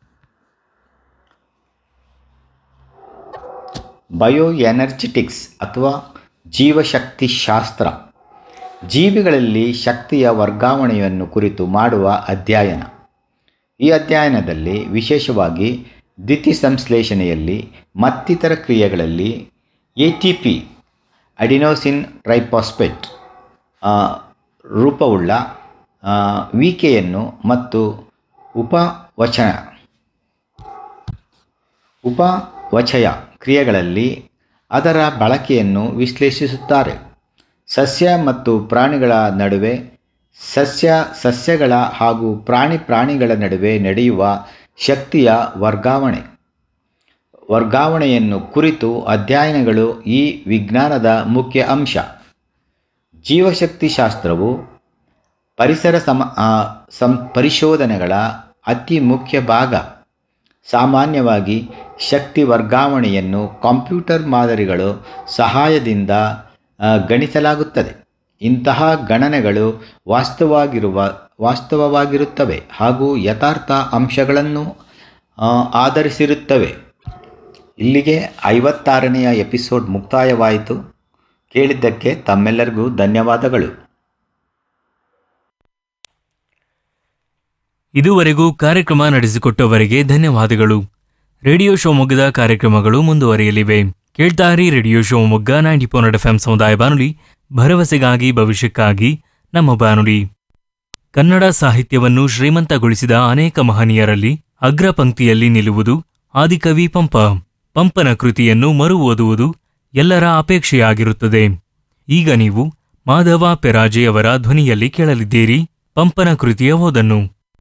ಬಯೋ ಎನರ್ಜೆಟಿಕ್ಸ್ ಅಥವಾ ಜೀವಶಕ್ತಿ ಶಾಸ್ತ್ರ ಜೀವಿಗಳಲ್ಲಿ ಶಕ್ತಿಯ ವರ್ಗಾವಣೆಯನ್ನು ಕುರಿತು ಮಾಡುವ ಅಧ್ಯಯನ ಈ ಅಧ್ಯಯನದಲ್ಲಿ ವಿಶೇಷವಾಗಿ ದ್ಯುತಿ ಸಂಶ್ಲೇಷಣೆಯಲ್ಲಿ ಮತ್ತಿತರ ಕ್ರಿಯೆಗಳಲ್ಲಿ A T P adenosine triphosphate ಆ, ರೂಪವುಳ್ಳ ಆ, ವಿಕೆಯನ್ನು ಮತ್ತು ಉಪವಚನ ಉಪವಚಯ ಕ್ರಿಯೆಗಳಲ್ಲಿ ಅದರ ಬಳಕೆಯನ್ನು ವಿಶ್ಲೇಷಿಸುತ್ತಾರೆ ಸಸ್ಯ ಮತ್ತು ಪ್ರಾಣಿಗಳ ನಡುವೆ ಸಸ್ಯ ಸಸ್ಯಗಳ ಹಾಗೂ ಪ್ರಾಣಿ ಪ್ರಾಣಿಗಳ ನಡುವೆ ನಡೆಯುವ ಶಕ್ತಿಯ ವರ್ಗಾವಣೆ ವರ್ಗಾವಣೆಯನ್ನು ಕುರಿತು ಅಧ್ಯಯನಗಳು ಈ ವಿಜ್ಞಾನದ ಮುಖ್ಯ ಅಂಶ ಜೀವಶಕ್ತಿ ಶಾಸ್ತ್ರವು ಪರಿಸರ ಸಮ ಆ, ಸಂ ಪರಿಶೋಧನೆಗಳ ಅತಿ ಮುಖ್ಯ ಭಾಗ ಸಾಮಾನ್ಯವಾಗಿ ಶಕ್ತಿ ವರ್ಗಾವಣೆಯನ್ನು ಕಂಪ್ಯೂಟರ್ ಮಾದರಿಗಳು ಸಹಾಯದಿಂದ ಆ, ಗಣಿಸಲಾಗುತ್ತದೆ ಇಂತಹ ಗಣನೆಗಳು ವಾಸ್ತವವಾಗಿರುವ ವಾಸ್ತವವಾಗಿರುತ್ತವೆ ಹಾಗೂ ಯಥಾರ್ಥ ಅಂಶಗಳನ್ನು ಆ, ಆಧರಿಸಿರುತ್ತವೆ ಇಲ್ಲಿಗೆ ಐವತ್ತಾರನೆಯ ಎಪಿಸೋಡ್ ಮುಕ್ತಾಯವಾಯಿತು ಕೇಳಿದ್ದಕ್ಕೆ ತಮ್ಮೆಲ್ಲರಿಗೂ ಧನ್ಯವಾದಗಳು ಇದುವರೆಗೂ ಕಾರ್ಯಕ್ರಮ ನಡೆಸಿಕೊಟ್ಟವರಿಗೆ ಧನ್ಯವಾದಗಳು ರೇಡಿಯೋ ಶಿವಮೊಗ್ಗದ ಕಾರ್ಯಕ್ರಮಗಳು ಮುಂದುವರಿಯಲಿವೆ ಕೇಳ್ತಾರಿ radio Shivamogga ninety four F ಸಮುದಾಯ ಬಾನುಲಿ ಭರವಸೆಗಾಗಿ ಭವಿಷ್ಯಕ್ಕಾಗಿ ನಮ್ಮ ಬಾನುಲಿ ಕನ್ನಡ ಸಾಹಿತ್ಯವನ್ನು ಶ್ರೀಮಂತಗೊಳಿಸಿದ ಅನೇಕ ಮಹನೀಯರಲ್ಲಿ ಅಗ್ರ ಪಂಕ್ತಿಯಲ್ಲಿ ನಿಲ್ಲುವುದು ಆದಿಕವಿ ಪಂಪ ಪಂಪನ ಕೃತಿಯನ್ನು ಮರು ಓದುವುದು ಎಲ್ಲರ ಅಪೇಕ್ಷೆಯಾಗಿರುತ್ತದೆ ಈಗ ನೀವು ಮಾಧವ ಪೆರಾಜೆಯವರ ಧ್ವನಿಯಲ್ಲಿ ಕೇಳಲಿದ್ದೀರಿ ಪಂಪನ ಕೃತಿಯ ಓದನ್ನು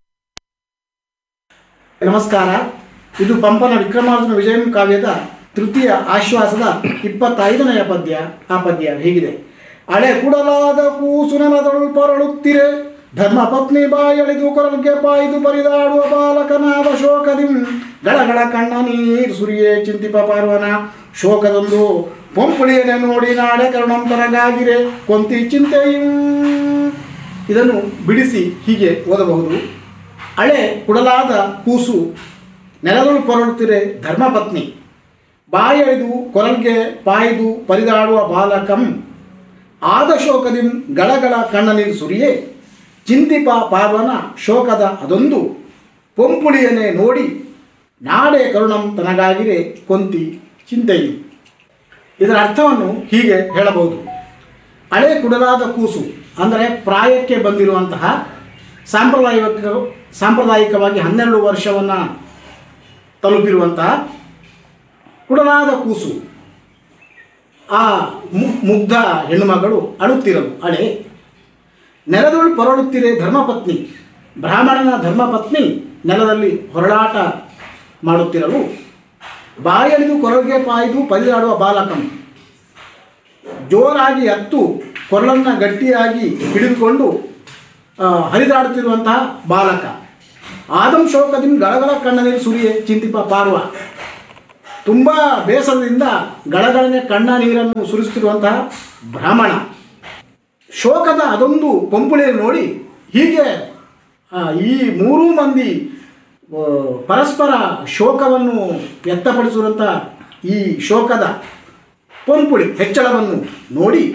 ನಮಸ್ಕಾರ ಇದು ಪಂಪನ ವಿಕ್ರಮಾರ್ಜುನ ವಿಜಯಂ ಕಾವ್ಯದ ತೃತೀಯ ಆಶ್ವಾಸದ ಇಪ್ಪತ್ತೈದನೆಯ ಪದ್ಯ ಆ ಪದ್ಯ ಹೀಗಿದೆ ಹಳೆ ಕುಡಲಾದ ಕೂಸು ನೆಲದೊಳು ಪರಳುತ್ತಿರೆ ಧರ್ಮ ಪತ್ನಿ ಬಾಯಳಿದು ಕೊರಲ್ಗೆ ಪಾಯ್ದು ಪರಿದಾಡುವ ಬಾಲಕನಾದ ಶೋಕದಿಂ ಗಳಗಳ ಕಣ್ಣ ನೀರು ಸುರಿಯೇ ಚಿಂತಿಪ ಪಾರ್ವನ ಶೋಕದೊಂದು ಪೊಂಪುಳಿಯನೆ ನೋಡಿ ನಾಡೆ ಕರುಣಂತರಗಾಗಿರೆ ಕೊಂತಿ ಚಿಂತೆಯೂ ಇದನ್ನು ಬಿಡಿಸಿ ಹೀಗೆ ಓದಬಹುದು ಹಳೆ ಕುಡಲಾದ ಕೂಸು ನೆಲದೊಳು ಪೊರಳುತ್ತಿರೆ ಧರ್ಮಪತ್ನಿ ಬಾಯೆಳೆದು ಕೊರಲ್ಗೆ ಪಾಯ್ದು ಪರಿದಾಡುವ ಬಾಲಕಂ ಆದ ಶೋಕದಿಂ ಗಳಗಳ ಕಣ್ಣ ನೀರು ಸುರಿಯೇ ಚಿಂತಿಪ ಪಾರ್ವನ ಶೋಕದ ಅದೊಂದು ಪೊಂಪುಳಿಯನೆ ನೋಡಿ ನಾಡೆ ಕರುಣಂ ತನಗಾಗಿರೆ ಕೊಂತಿ ಚಿಂತೆಯು ಇದರ ಅರ್ಥವನ್ನು ಹೀಗೆ ಹೇಳಬಹುದು ಹಳೆ ಕುಡಲಾದ ಕೂಸು ಅಂದರೆ ಪ್ರಾಯಕ್ಕೆ ಬಂದಿರುವಂತಹ ಸಾಂಪ್ರದಾಯಿಕ ಸಾಂಪ್ರದಾಯಿಕವಾಗಿ ಹನ್ನೆರಡು ವರ್ಷವನ್ನು ತಲುಪಿರುವಂತಹ ಕುಡಲಾದ ಕೂಸು ಆ ಮು- ಮುಗ್ಧ ಹೆಣ್ಣುಮಗಳು ಅಳುತ್ತಿರಲು ಅಳೆ ನೆಲದೊಳು ಪೊರಳುತ್ತಿರೆ ಧರ್ಮಪತ್ನಿ ಬ್ರಾಹ್ಮಣನ ಧರ್ಮಪತ್ನಿ ನೆಲದಲ್ಲಿ ಹೊರಳಾಟ ಮಾಡುತ್ತಿರಲು ಬಾಯಳಿದು ಕೊರಳಿಗೆ ಪಾಯ್ದು ಪರಿದಾಡುವ ಬಾಲಕಂ ಜೋರಾಗಿ ಹತ್ತು ಕೊರಳನ್ನು ಗಟ್ಟಿಯಾಗಿ ಹಿಡಿದುಕೊಂಡು ಆ, ಹರಿದಾಡುತ್ತಿರುವಂತಹ ಬಾಲಕ ಆದಂ ಶೋಕದಿಂ ಗಳಗಳ ಕಣ್ಣನಲ್ಲಿ ಸುರಿಯೆ ಚಿಂತಿಪ ಪಾರ್ವ ತುಂಬ ಬೇಸರದಿಂದ ಗಳಗಳನೆ ಕಣ್ಣ ನೀರನ್ನು ಸುರಿಸುತ್ತಿರುವಂತಹ ಬ್ರಾಹ್ಮಣ ಶೋಕದ ಅದೊಂದು ಪಂಪುಳಿಯನ್ನು ನೋಡಿ ಹೀಗೆ ಆ, ಈ ಮೂರೂ ಮಂದಿ ಆ, ಪರಸ್ಪರ ಶೋಕವನ್ನು ವ್ಯಕ್ತಪಡಿಸುವಂಥ ಈ ಶೋಕದ ಪಂಪುಳಿ ಹೆಚ್ಚಳವನ್ನು ನೋಡಿ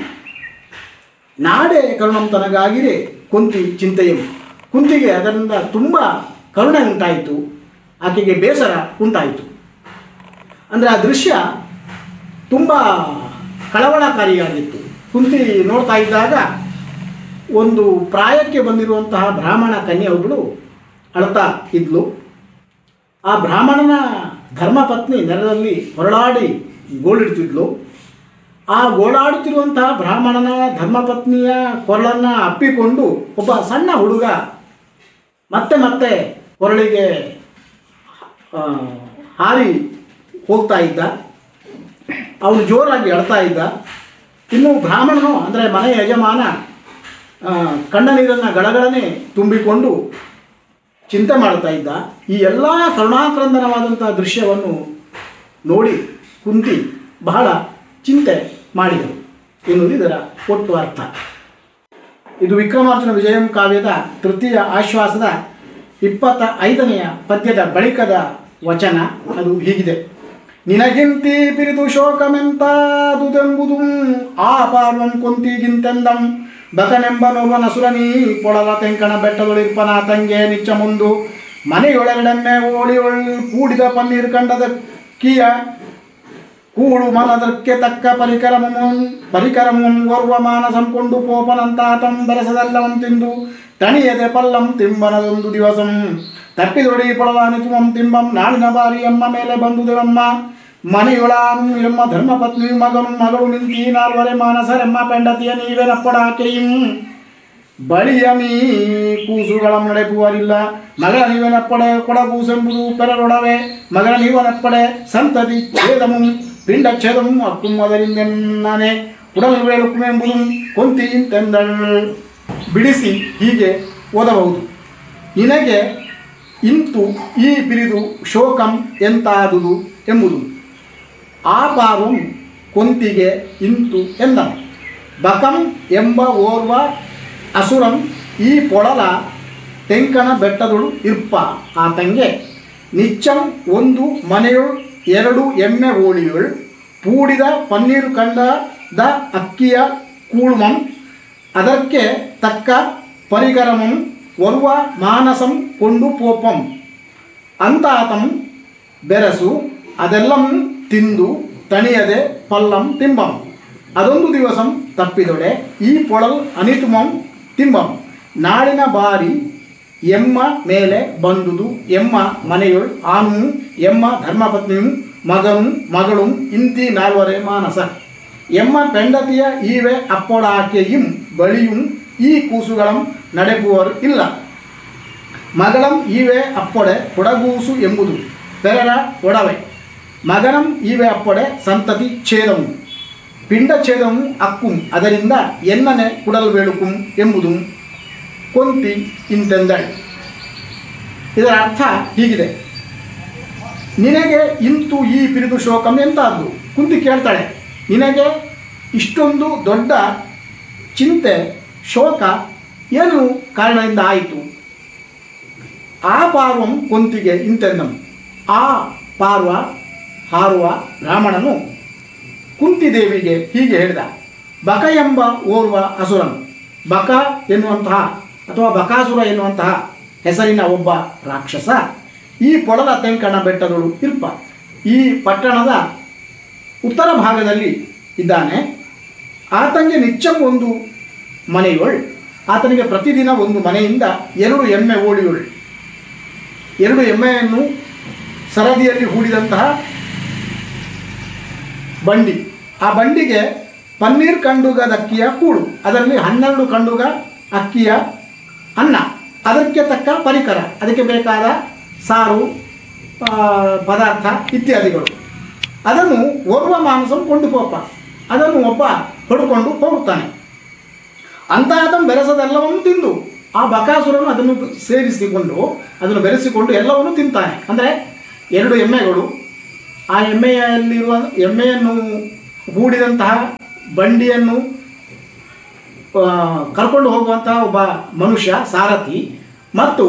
ನಾಡೆ ಕರುಣಂ ತನಗಾಗಿರೆ ಕುಂತಿ ಚಿಂತೆಯಂ ಕುಂತಿಗೆ ಅದರಿಂದ ತುಂಬ ಕರುಣೆ ಉಂಟಾಯಿತು ಆಕೆಗೆ ಬೇಸರ ಉಂಟಾಯಿತು ಅಂದರೆ ಆ ದೃಶ್ಯ ತುಂಬ ಕಳವಳಕಾರಿಯಾಗಿತ್ತು ಕುಂತಿ ನೋಡ್ತಾ ಇದ್ದಾಗ ಒಂದು ಪ್ರಾಯಕ್ಕೆ ಬಂದಿರುವಂತಹ ಬ್ರಾಹ್ಮಣ ಕನ್ಯೆ ಒಬ್ಬಳು ಅಳ್ತಾ ಇದ್ಲು ಆ ಬ್ರಾಹ್ಮಣನ ಧರ್ಮಪತ್ನಿ ನೆಲದಲ್ಲಿ ಹೊರಳಾಡಿ ಗೋಳಿಡ್ತಿದ್ಲು ಆ ಗೋಳಾಡುತ್ತಿರುವಂತಹ ಬ್ರಾಹ್ಮಣನ ಧರ್ಮಪತ್ನಿಯ ಕೊರಳನ್ನು ಅಪ್ಪಿಕೊಂಡು ಒಬ್ಬ ಸಣ್ಣ ಹುಡುಗ ಮತ್ತೆ ಮತ್ತೆ ಕೊರಳಿಗೆ ಆ, ಹಾರಿ ಹೋಗ್ತಾ ಇದ್ದ ಅವನು ಜೋರಾಗಿ ಅಳ್ತಾ ಇದ್ದ ಇನ್ನು ಬ್ರಾಹ್ಮಣನು ಅಂದರೆ ಮನೆಯ ಯಜಮಾನ ಆ, ಕಣ್ಣ ನೀರನ್ನು ಗಳಗಳನೆ ತುಂಬಿಕೊಂಡು ಚಿಂತೆ ಮಾಡ್ತಾ ಇದ್ದ ಈ ಎಲ್ಲ ಕರುಣಾಕ್ರಂದನವಾದಂಥ ದೃಶ್ಯವನ್ನು ನೋಡಿ ಕುಂತಿ ಬಹಳ ಚಿಂತೆ ಮಾಡಿದರು ಎನ್ನುವುದು ಇದರ ಒಟ್ಟು ಅರ್ಥ ಇದು ವಿಕ್ರಮಾರ್ಜುನ ವಿಜಯಂ ಕಾವ್ಯದ ತೃತೀಯ ಆಶ್ವಾಸದ ಇಪ್ಪತ್ತ ಐದನೆಯ ಪದ್ಯದ ಬಳಿಕದ ವಚನ ಅದು ಹೀಗಿದೆ ನಿನಗಿಂತಿ ಪಿರಿದು ಶೋಕಮೆಂತಾದುದೆಂಬುದು ಆ ಪಾರ್ವಂ ಕೊಂತಿಗಿಂತೆಂದಂ ಬಕನೆಂಬನೊಬ್ಬ ನಸುರನಿ ಪೊಳಲ ತೆಂಕಣ ಬೆಟ್ಟದೊಳಿರ್ಪನ ತಂಗೆ ನಿಚ್ಚ ಮುಂದು ಮನೆಯೊಳಗಡೆಮ್ಮೆ ಓಳಿ ಒಳ್ ಕೂಡಿದ ಪನ್ನೀರ್ ಕಂಡದ ಕಿಯ ಕೂಳು ಮನದಕ್ಕೆ ತಕ್ಕ ಪರಿಕರಮಂ ಪರಿಕರಮಂ ಓರ್ವ ಮಾನಸಂ ಕೊಂಡು ಪೋಪನಂತಾತಂ ಬೆರಸದೆಲ್ಲವಂ ತಿಂದು ತಣಿಯದೆ ಪಲ್ಲಂ ತಿಂಬನದೊಂದು ದಿವಸಂ ತಪ್ಪಿದೊಡಿ ಪೊಳಲಾನಿತುಮಂ ತಿಂಬಂ ನಾಳಿನ ಬಾರಿ ಎಮ್ಮ ಮೇಲೆ ಬಂದುದೆವಮ್ಮ ಮನೆಯೊಳಾನು ಎಮ್ಮ ಧರ್ಮಪತ್ನಿಯು ಮಗನು ಮಗಳು ನಿಂತಿ ನಾಲ್ವರೆ ಮಾನಸರೆಮ್ಮ ಪೆಂಡತಿಯ ನೀವೇ ನಪ್ಪಡ ಆಕೆയും ಬಳಿಯಮೀ ಕೂಸುಗಳ ನಡೆಪುವರಿಲ್ಲ ಮಗಳ ನೀವನಪ್ಪಡೆ ಕೊಡಗೂಸೆಂಬುದು ಪೆರರೊಡವೆ ಮಗಳ ನೀವನಪ್ಪಡೆ ಸಂತತಿ ಛೇದಮು ಪಿಂಡ ಛೇದಮು ಅಕ್ಕುಂ ಅದರಿಂದೆನ್ನಾನೆ ಉಡಲು ವೇಳುಕುಮೆಂಬುದು ಕೊಂತಿಯಿಂತೆಂದಳ್ ಬಿಡಿಸಿ ಹೀಗೆ ಓದಬಹುದು ನಿನಗೆ ಇಂತು ಈ ಬಿರಿದು ಶೋಕಂ ಎಂತಾದುದು ಎಂಬುದು ಆ ಪಾರುಂ ಕೊಂತಿಗೆ ಇಂತು ಎಂದನು ಬಕಂ ಎಂಬ ಓರ್ವ ಅಸುರಂ ಈ ಪೊಳಲ ತೆಂಕಣ ಬೆಟ್ಟದಳು ಇರ್ಪ ಆತಂಗೆ ನಿಚ್ಚಂ ಒಂದು ಮನೆಯೊಳ್ ಎರಡು ಎಮ್ಮೆ ಓಳಿಯೊಳ್ ಪೂಡಿದ ಪನ್ನೀರು ಕಂಡದ ಅಕ್ಕಿಯ ಕೂಳುಮಂ ಅದಕ್ಕೆ ತಕ್ಕ ಪರಿಕರಮಂ ಒರ್ವ ಮಾನಸಂ ಕೊಂಡು ಪೋಪಂ ಅಂತಾತಂ ಬೆರಸು ಅದೆಲ್ಲಂ ತಿಂದು ತಣಿಯದೆ ಪಲ್ಲಂ ತಿಂಬಂ ಅದೊಂದು ದಿವಸಂ ತಪ್ಪಿದೊಡೆ ಈ ಪೊಳಲ್ ಅನಿತುಮಂ ತಿಂಬಂ ನಾಳಿನ ಬಾರಿ ಎಮ್ಮ ಮೇಲೆ ಬಂದುದು ಎಮ್ಮ ಮನೆಯೊಳ್ ಆನು ಎಮ್ಮ ಧರ್ಮಪತ್ನಿಯು ಮಗನು ಮಗಳು ಇಂತಿ ನಾಲ್ವರೆ ಮಾನಸ ಎಮ್ಮ ಪೆಂಡತಿಯ ಈವೆ ಅಪ್ಪೊಡಾಕೆയും ಬಳಿயும் ಈ ಕೂಸುಗಳಂ ನಡೆಪುವರು ಇಲ್ಲ ಮಗಳಂ ಈವೆ ಅಪ್ಪೊಡೆ ಕೊಡಗೂಸು ಎಂಬುದು ಪೆರರ ಒಡವೆ ಮಗನಂ ಈವೆ ಅಪ್ಪೊಡೆ ಸಂತತಿ ಛೇದವು ಪಿಂಡ ಛೇದವು ಅಕ್ಕುಂ ಅದರಿಂದ ಎನ್ನನೆ ಕುಡಲ್ ಬೇಳುಕುಂ ಎಂಬುದು ಕೊಂತಿ ಇಂತೆಂದಳು ಇದರ ಅರ್ಥ ಹೀಗಿದೆ ನಿನಗೆ ಇಂತು ಈ ಪಿರಿದು ಶೋಕಂ ಎಂತಾದ್ದು ಕುಂತಿ ಕೇಳ್ತಾಳೆ ನಿನಗೆ ಇಷ್ಟೊಂದು ದೊಡ್ಡ ಚಿಂತೆ ಶೋಕ ಏನು ಕಾರಣದಿಂದ ಆಯಿತು ಆ ಪಾರ್ವಂ ಕೊಂತಿಗೆ ಇಂತೆಂದಂ ಆ ಪಾರ್ವ ಹಾರುವ ಬ್ರಾಹ್ಮಣನು ಕುಂತಿದೇವಿಗೆ ಹೀಗೆ ಹೇಳಿದ ಬಕ ಎಂಬ ಓರ್ವ ಅಸುರನು ಬಕ ಎನ್ನುವಂತಹ ಅಥವಾ ಬಕಾಸುರ ಎನ್ನುವಂತಹ ಹೆಸರಿನ ಒಬ್ಬ ರಾಕ್ಷಸ ಈ ಪೊಳಲ ತೆಂಕಣ ಬೆಟ್ಟದಳು ಇರ್ಪ ಈ ಪಟ್ಟಣದ ಉತ್ತರ ಭಾಗದಲ್ಲಿ ಇದ್ದಾನೆ ಆತನಿಗೆ ನಿಚ್ಚಂ ಒಂದು ಮನೆಯೊಳ್ ಆತನಿಗೆ ಪ್ರತಿದಿನ ಒಂದು ಮನೆಯಿಂದ ಎರಡು ಎಮ್ಮೆ ಓಡಿಯೋಳು ಎರಡು ಎಮ್ಮೆಯನ್ನು ಸರದಿಯಲ್ಲಿ ಹೂಡಿದಂತಹ ಬಂಡಿ ಆ ಬಂಡಿಗೆ ಪನ್ನೀರ್ ಕಂಡುಗದ ಅಕ್ಕಿಯ ಕೂಡು ಅದರಲ್ಲಿ ಹನ್ನೆರಡು ಕಂಡುಗ ಅಕ್ಕಿಯ ಅನ್ನ ಅದಕ್ಕೆ ತಕ್ಕ ಪರಿಕರ ಅದಕ್ಕೆ ಬೇಕಾದ ಸಾರು ಆ, ಪದಾರ್ಥ ಇತ್ಯಾದಿಗಳು ಅದನ್ನು ಓರ್ವ ಮಾಂಸಂ ಕೊಂಡು ಹೋಪ ಅದನ್ನು ಒಬ್ಬ ಹೊಡ್ಕೊಂಡು ಹೋಗುತ್ತಾನೆ ಅಂತ ಅದನ್ನು ಬೆರೆಸದೆಲ್ಲವನ್ನು ತಿಂದು ಆ ಬಕಾಸುರನು ಅದನ್ನು ಸೇರಿಸಿಕೊಂಡು ಅದನ್ನು ಬೆರೆಸಿಕೊಂಡು ಎಲ್ಲವನ್ನು ತಿಂತಾನೆ ಅಂದರೆ ಎರಡು ಎಮ್ಮೆಗಳು ಆ ಎಮ್ಮೆಯಲ್ಲಿರುವ ಎಮ್ಮೆಯನ್ನು ಹೂಡಿದಂತಹ ಬಂಡಿಯನ್ನು ಆ, ಕರ್ಕೊಂಡು ಹೋಗುವಂತಹ ಒಬ್ಬ ಮನುಷ್ಯ ಸಾರಥಿ ಮತ್ತು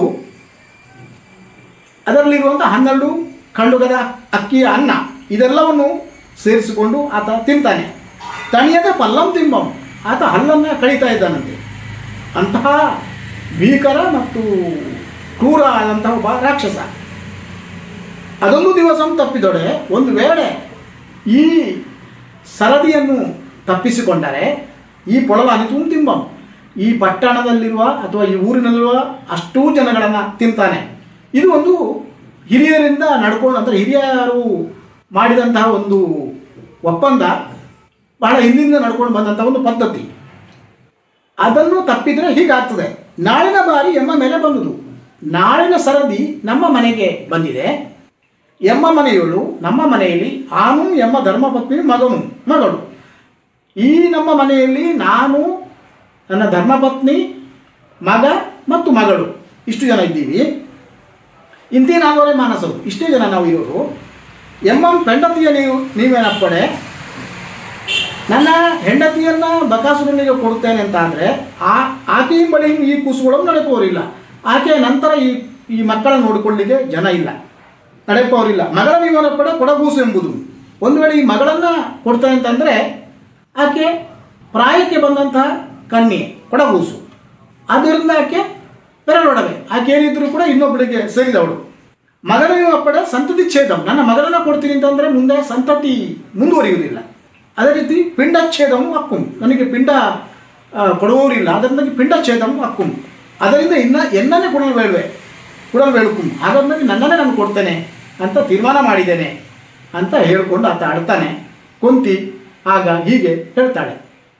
ಅದರಲ್ಲಿರುವಂಥ ಹನ್ನೆರಡು ಖಂಡುಗದ ಅಕ್ಕಿಯ ಅನ್ನ ಇದೆಲ್ಲವನ್ನು ಸೇರಿಸಿಕೊಂಡು ಆತ ತಿಂತಾನೆ ತಣಿಯದ ಪಲ್ಲಂ ತಿಂಬಂ ಆತ ಹಲ್ಲನ್ನು ಕಳೀತಾ ಇದ್ದಾನಂತೆ ಅಂತಹ ಭೀಕರ ಮತ್ತು ಕ್ರೂರ ಆದಂತಹ ಒಬ್ಬ ರಾಕ್ಷಸ ಅದೊಂದು ದಿವಸ ತಪ್ಪಿದೊಡೆ ಒಂದು ವೇಳೆ ಈ ಸರದಿಯನ್ನು ತಪ್ಪಿಸಿಕೊಂಡರೆ ಈ ಪೊಳಲ ಅನಿತುಂ ತಿಂಬಂ ಈ ಪಟ್ಟಣದಲ್ಲಿರುವ ಅಥವಾ ಈ ಊರಿನಲ್ಲಿರುವ ಅಷ್ಟೂ ಜನಗಳನ್ನು ತಿಂತಾನೆ ಇದು ಒಂದು ಹಿರಿಯರಿಂದ ನಡ್ಕೊಂಡು ಅಂದರೆ ಹಿರಿಯರು ಮಾಡಿದಂತಹ ಒಂದು ಒಪ್ಪಂದ ಬಹಳ ಹಿಂದಿಂದ ನಡ್ಕೊಂಡು ಬಂದಂಥ ಒಂದು ಪದ್ಧತಿ ಅದನ್ನು ತಪ್ಪಿದರೆ ಹೀಗಾಗ್ತದೆ ನಾಳಿನ ಬಾರಿ ಎಮ್ಮ ಮೇಲೆ ಬಂದುದು ನಾಳಿನ ಸರದಿ ನಮ್ಮ ಮನೆಗೆ ಬಂದಿದೆ ಎಮ್ಮ ಮನೆಯವಳು ನಮ್ಮ ಮನೆಯಲ್ಲಿ ಆನು ಎಮ್ಮ ಧರ್ಮಪತ್ನಿ ಮಗನು ಮಗಳು ಈ ನಮ್ಮ ಮನೆಯಲ್ಲಿ ನಾನು ನನ್ನ ಧರ್ಮಪತ್ನಿ ಮಗ ಮತ್ತು ಮಗಳು ಇಷ್ಟು ಜನ ಇದ್ದೀವಿ ಇಂತಿ ನಾಲ್ವರೆ ಮಾನಸರು ಇಷ್ಟೇ ಜನ ನಾವು ಇರೋರು ಎಮ್ಮಂ ಹೆಂಡತಿಯ ನೀವು ನೀವೇನಪ್ಪಡೆ ನನ್ನ ಹೆಂಡತಿಯನ್ನ ಬಕಾಸುರನಿಗೆ ಕೊಡುತ್ತೇನೆ ಅಂತ ಅಂದರೆ ಆ ಆಕೆಯ ಬಳಿ ಈ ಕೂಸುಗಳನ್ನು ನಡೆಪುವರಿಲ್ಲ ಆಕೆಯ ನಂತರ ಈ ಈ ಮಕ್ಕಳ ನೋಡಿಕೊಳ್ಳಿಕ್ಕೆ ಜನ ಇಲ್ಲ ನಡೆಪವರಿಲ್ಲ ಮಗಳ ವಿಮಾನಪಡೆ ಕೊಡಗೂಸು ಎಂಬುದು ಒಂದು ವೇಳೆ ಈ ಮಗಳನ್ನು ಕೊಡ್ತೇನೆ ಅಂತಂದರೆ ಆಕೆ ಪ್ರಾಯಕ್ಕೆ ಬಂದಂತಹ ಕನ್ಯೆ ಕೊಡಗೂಸು ಆದ್ದರಿಂದ ಆಕೆ ಬೆರಳೊಡವೆ ಆಕೆ ಏನಿದ್ರು ಕೂಡ ಇನ್ನೊಬ್ಬಳಿಗೆ ಸೇರಿದವಳು ಮಗನ ಅಪ್ಪಡೆ ಸಂತತಿ ಛೇದಂ ನನ್ನ ಮಗನನ್ನ ಕೊಡ್ತೀನಿ ಅಂತಂದರೆ ಮುಂದೆ ಸಂತತಿ ಮುಂದುವರಿಯುವುದಿಲ್ಲ ಅದೇ ರೀತಿ ಪಿಂಡಚ್ಛೇದಂ ಅಕ್ಕುಂ ನನಗೆ ಪಿಂಡ ಆ, ಕೊಡುವವರಿಲ್ಲ ಅದರಿಂದಾಗಿ ಪಿಂಡಚ್ಛೇದಂ ಅಕ್ಕುಂ ಅದರಿಂದ ಇನ್ನ ಎನ್ನನ್ನೇ ಕೊಡಲು ಬೇಡವೆ ಕೊಡಲು ಬೇಡುಕುಂ ಹಾಗಾಗಿ ನನ್ನನ್ನೇ ನಾನು ಕೊಡ್ತೇನೆ ಅಂತ ತೀರ್ಮಾನ ಮಾಡಿದ್ದೇನೆ ಅಂತ ಹೇಳ್ಕೊಂಡು ಆತ ಆಡ್ತಾನೆ ಕುಂತಿ ಆಗ ಹೀಗೆ ಹೇಳ್ತಾಳೆ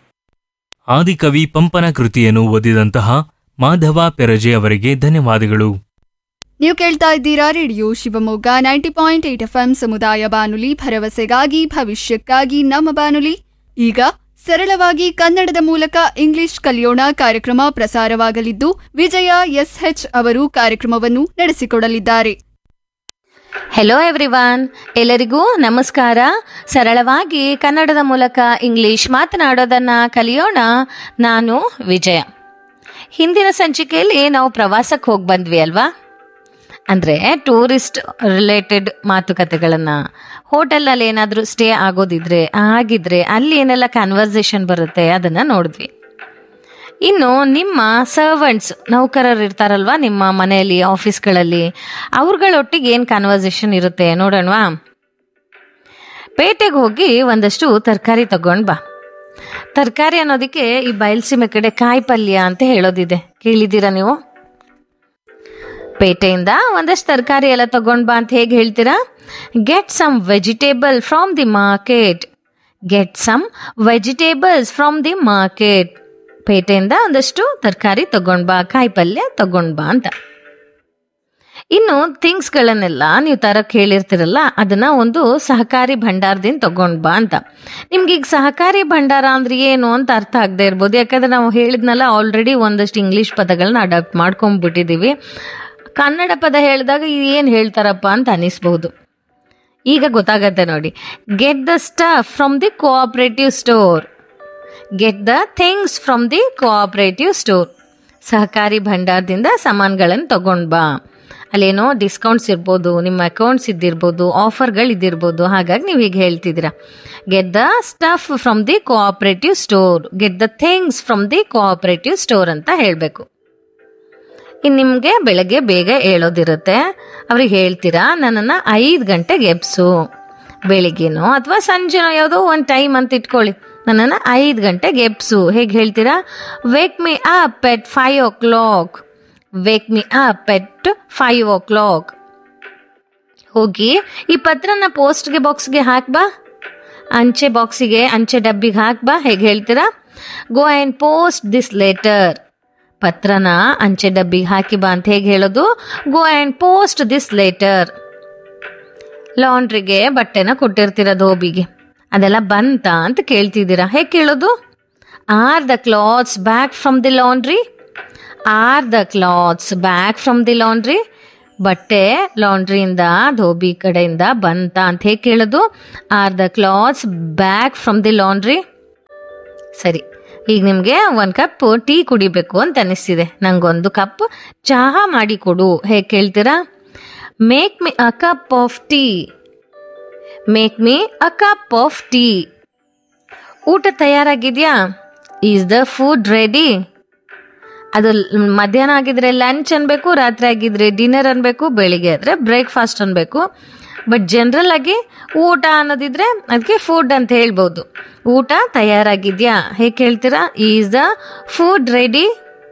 ಆದಿಕವಿ ಪಂಪನ ಕೃತಿಯನ್ನು ಓದಿದಂತಹ ಮಾಧವ ಪೆರಜೆ ಅವರಿಗೆ ಧನ್ಯವಾದಗಳು ನೀವು ಕೇಳ್ತಾ ಇದ್ದೀರಾ radio Shivamogga ninety point eight F M ಸಮುದಾಯ ಬಾನುಲಿ ಭರವಸೆಗಾಗಿ ಭವಿಷ್ಯಕ್ಕಾಗಿ ನಮ್ಮ ಬಾನುಲಿ ಈಗ ಸರಳವಾಗಿ ಕನ್ನಡದ ಮೂಲಕ ಇಂಗ್ಲಿಷ್ ಕಲಿಯೋಣ ಕಾರ್ಯಕ್ರಮ ಪ್ರಸಾರವಾಗಲಿದ್ದು ವಿಜಯ ಎಸ್ಎಚ್ ಅವರು ಕಾರ್ಯಕ್ರಮವನ್ನು ನಡೆಸಿಕೊಡಲಿದ್ದಾರೆ ಹೆಲೋ ಎವ್ರಿವಾನ್ ಎಲ್ಲರಿಗೂ ನಮಸ್ಕಾರ ಸರಳವಾಗಿ ಕನ್ನಡದ ಮೂಲಕ ಇಂಗ್ಲಿಷ್ ಮಾತನಾಡೋದನ್ನ ಕಲಿಯೋಣ ನಾನು ವಿಜಯ ಹಿಂದಿನ ಸಂಚಿಕೆಯಲ್ಲಿ ನಾವು ಪ್ರವಾಸಕ್ಕೆ ಹೋಗಿ ಬಂದ್ವಿ ಅಲ್ವಾ ಅಂದರೆ ಟೂರಿಸ್ಟ್ ರಿಲೇಟೆಡ್ ಮಾತುಕತೆಗಳನ್ನು ಹೋಟೆಲ್ನಲ್ಲಿ ಏನಾದರೂ ಸ್ಟೇ ಆಗೋದಿದ್ರೆ ಆಗಿದ್ರೆ ಅಲ್ಲಿ ಏನೆಲ್ಲ ಕನ್ವರ್ಸೇಷನ್ ಬರುತ್ತೆ ಅದನ್ನು ನೋಡಿದ್ವಿ ಇನ್ನು ನಿಮ್ಮ ಸರ್ವೆಂಟ್ಸ್ ನೌಕರರು ಇರ್ತಾರಲ್ವಾ ನಿಮ್ಮ ಮನೆಯಲ್ಲಿ ಆಫೀಸ್ಗಳಲ್ಲಿ ಅವ್ರಗಳೊಟ್ಟಿಗೆ ಏನು ಕನ್ವರ್ಸೇಷನ್ ಇರುತ್ತೆ ನೋಡೋಣವಾ ಪೇಟೆಗೆ ಹೋಗಿ ಒಂದಷ್ಟು ತರಕಾರಿ ತಗೊಂಡ್ ಬಾ ತರಕಾರಿ ಅನ್ನೋದಕ್ಕೆ ಈ ಬಯಲ್ಸೀಮೆ ಕಡೆ ಕಾಯಿ ಪಲ್ಯ ಅಂತ ಹೇಳೋದಿದೆ ಕೇಳಿದ್ದೀರಾ ನೀವು ಪೇಟೆಯಿಂದ ಒಂದಷ್ಟು ತರಕಾರಿ ಎಲ್ಲ ತಗೊಂಡ್ ಬಾ ಅಂತ ಹೇಗೆ ಹೇಳ್ತೀರಾ get some vegetable from the market get some vegetables from the market ಪೇಟೆಯಿಂದ ಒಂದಷ್ಟು ತರಕಾರಿ ತಗೊಂಡ್ ಬಾ ಕಾಯಿ ಪಲ್ಯ ತಗೊಂಡ್ ಬಾ ಅಂತ ಇನ್ನು ಥಿಂಗ್ಸ್ಗಳನ್ನೆಲ್ಲ ನೀವು ತರಕ್ಕೆ ಹೇಳಿರ್ತೀರಲ್ಲ ಅದನ್ನ ಒಂದು ಸಹಕಾರಿ ಭಂಡಾರದಿಂದ ತಗೊಂಡ್ ಬಾ ಅಂತ ನಿಮ್ಗೆ ಈಗ ಸಹಕಾರಿ ಭಂಡಾರ ಅಂದ್ರೆ ಏನು ಅಂತ ಅರ್ಥ ಆಗದೆ ಇರ್ಬೋದು ಯಾಕಂದ್ರೆ ನಾವು ಹೇಳಿದ್ನಲ್ಲ ಆಲ್ರೆಡಿ ಒಂದಷ್ಟು ಇಂಗ್ಲಿಷ್ ಪದಗಳನ್ನ ಅಡಾಪ್ಟ್ ಮಾಡ್ಕೊಂಡ್ಬಿಟ್ಟಿದೀವಿ ಕನ್ನಡ ಪದ ಹೇಳಿದಾಗ ಏನು ಹೇಳ್ತಾರಪ್ಪ ಅಂತ ಅನಿಸ್ಬಹುದು ಈಗ ಗೊತ್ತಾಗತ್ತೆ ನೋಡಿ get the stuff from the cooperative store get the things from the cooperative store ಸಹಕಾರಿ ಭಂಡಾರದಿಂದ ಸಾಮಾನುಗಳನ್ನು ತಗೊಂಡ್ ಬಾ ಅಲ್ಲೇನೋ ಡಿಸ್ಕೌಂಟ್ಸ್ ಇರ್ಬೋದು ನಿಮ್ಮ ಅಕೌಂಟ್ಸ್ ಇದ್ದಿರ್ಬೋದು ಆಫರ್ಗಳು ಇದ್ದಿರ್ಬೋದು ಹಾಗಾಗಿ ನೀವು ಹೀಗೆ ಹೇಳ್ತಿದ್ದೀರಾ get the stuff from the cooperative store get the things from the cooperative store ಅಂತ ಹೇಳಬೇಕು ಇನ್ನು ನಿಮಗೆ ಬೆಳಗ್ಗೆ ಬೇಗ ಹೇಳೋದಿರುತ್ತೆ ಅವ್ರಿಗೆ ಹೇಳ್ತೀರಾ ನನ್ನನ್ನು ಐದು ಗಂಟೆಗೆ ಎಬ್ಸು ಬೆಳಿಗ್ಗೆನೋ ಅಥವಾ ಸಂಜೆನೋ ಯಾವುದೋ ಒಂದು ಟೈಮ್ ಅಂತ ಇಟ್ಕೊಳ್ಳಿ ನನ್ನನ್ನು ಐದು ಗಂಟೆಗೆ ಎಬ್ಸು ಹೇಗೆ ಹೇಳ್ತೀರಾ wake me up at five o'clock wake me up at five o'clock ಹೋಗಿ ಈ ಪತ್ರನ ಪೋಸ್ಟ್ಗೆ ಬಾಕ್ಸ್ಗೆ ಹಾಕ್ಬಾ ಅಂಚೆ ಬಾಕ್ಸಿಗೆ ಅಂಚೆ ಡಬ್ಬಿಗೆ ಹಾಕ್ಬಾ ಹೇಗೆ ಹೇಳ್ತೀರಾ go and post this letter ಪತ್ರನ ಅಂಚೆ ಡಬ್ಬಿಗೆ ಹಾಕಿ ಬಾ ಅಂತ ಹೇಗೆ ಹೇಳೋದು go and post this letter ಲಾಂಡ್ರಿಗೆ ಬಟ್ಟೆನ ಕೊಟ್ಟಿರ್ತೀರ ಧೋಬಿಗೆ ಅದೆಲ್ಲ ಬಂತ ಅಂತ ಕೇಳ್ತಿದ್ದೀರಾ ಹೇಗೆ ಕೇಳೋದು are the clothes back from the laundry are the clothes back from the laundry ಬಟ್ಟೆ ಲಾಂಡ್ರಿಯಿಂದ ಧೋಬಿ ಕಡೆಯಿಂದ ಬಂತ ಅಂತ ಹೇಗೆ ಕೇಳೋದು are the clothes back from the laundry ಸರಿ ಈಗ ನಿಮಗೆ ಒಂದು ಕಪ್ ಟೀ ಕುಡಿಬೇಕು ಅಂತ ಅನಿಸ್ತಿದೆ ನಂಗೊಂದು ಕಪ್ ಚಹಾ ಮಾಡಿ ಕೊಡು ಹೇಗೆ ಕೇಳ್ತೀರಾ make me a cup of tea make me a cup of tea ಊಟ ತಯಾರಾಗಿದೆಯಾ ಈಸ್ ದ ಫುಡ್ ರೆಡಿ ಅದು ಲ್- ಮಧ್ಯಾಹ್ನ ಆಗಿದ್ರೆ ಲಂಚ್ ಅನ್ಬೇಕು ರಾತ್ರಿ ಆಗಿದ್ರೆ ಡಿನ್ನರ್ ಅನ್ಬೇಕು ಬೆಳಿಗ್ಗೆ ಆದ್ರೆ ಬ್ರೇಕ್ಫಾಸ್ಟ್ ಅನ್ಬೇಕು ಬಟ್ ಜನರಲ್ ಆಗಿ ಊಟ ಅನ್ನೋದಿದ್ರೆ ಅದಕ್ಕೆ ಫುಡ್ ಅಂತ ಹೇಳ್ಬೋದು ಊಟ ತಯಾರಾಗಿದ್ಯಾ ಹೇಗೆ ಹೇಳ್ತೀರಾ ಈಸ್ ದ ಫುಡ್ ರೆಡಿ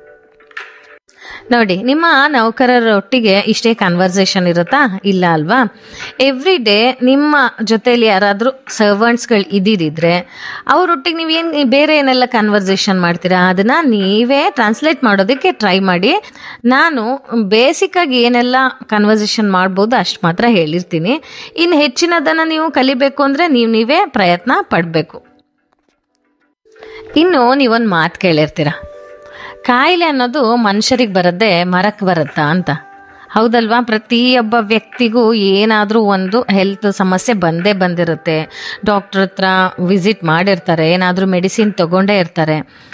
ನೋಡಿ ನಿಮ್ಮ ನೌಕರರೊಟ್ಟಿಗೆ ಇಷ್ಟೇ ಕನ್ವರ್ಸೇಷನ್ ಇರುತ್ತಾ ಇಲ್ಲ ಅಲ್ವಾ ಎವ್ರಿ ಡೇ ನಿಮ್ಮ ಜೊತೆಲಿ ಯಾರಾದರೂ ಸರ್ವೆಂಟ್ಸ್ಗಳು ಇದ್ದಿದ್ರೆ ಅವರೊಟ್ಟಿಗೆ ನೀವು ಏನು ಬೇರೆ ಏನೆಲ್ಲ ಕನ್ವರ್ಸೇಷನ್ ಮಾಡ್ತೀರಾ ಅದನ್ನ ನೀವೇ ಟ್ರಾನ್ಸ್ಲೇಟ್ ಮಾಡೋದಕ್ಕೆ ಟ್ರೈ ಮಾಡಿ ನಾನು ಬೇಸಿಕ್ ಆಗಿ ಏನೆಲ್ಲ ಕನ್ವರ್ಸೇಷನ್ ಮಾಡ್ಬೋದು ಅಷ್ಟು ಮಾತ್ರ ಹೇಳಿರ್ತೀನಿ ಇನ್ನು ಹೆಚ್ಚಿನದನ್ನು ನೀವು ಕಲಿಬೇಕು ಅಂದರೆ ನೀವು ನೀವೇ ಪ್ರಯತ್ನ ಪಡಬೇಕು ಇನ್ನು ನೀವೊಂದು ಮಾತು ಕೇಳಿರ್ತೀರ ಕಾಯಿಲೆ ಅನ್ನೋದು ಮನುಷ್ಯರಿಗೆ ಬರದೆ ಮರಕ್ಕೆ ಬರುತ್ತಾ ಅಂತ ಹೌದಲ್ವಾ ಪ್ರತಿಯೊಬ್ಬ ವ್ಯಕ್ತಿಗೂ ಏನಾದರೂ ಒಂದು ಹೆಲ್ತ್ ಸಮಸ್ಯೆ ಬಂದೇ ಬಂದಿರುತ್ತೆ ಡಾಕ್ಟ್ರ್ ಹತ್ರ ವಿಸಿಟ್ ಮಾಡಿರ್ತಾರೆ ಏನಾದರೂ ಮೆಡಿಸಿನ್ ತಗೊಂಡೇ ಇರ್ತಾರೆ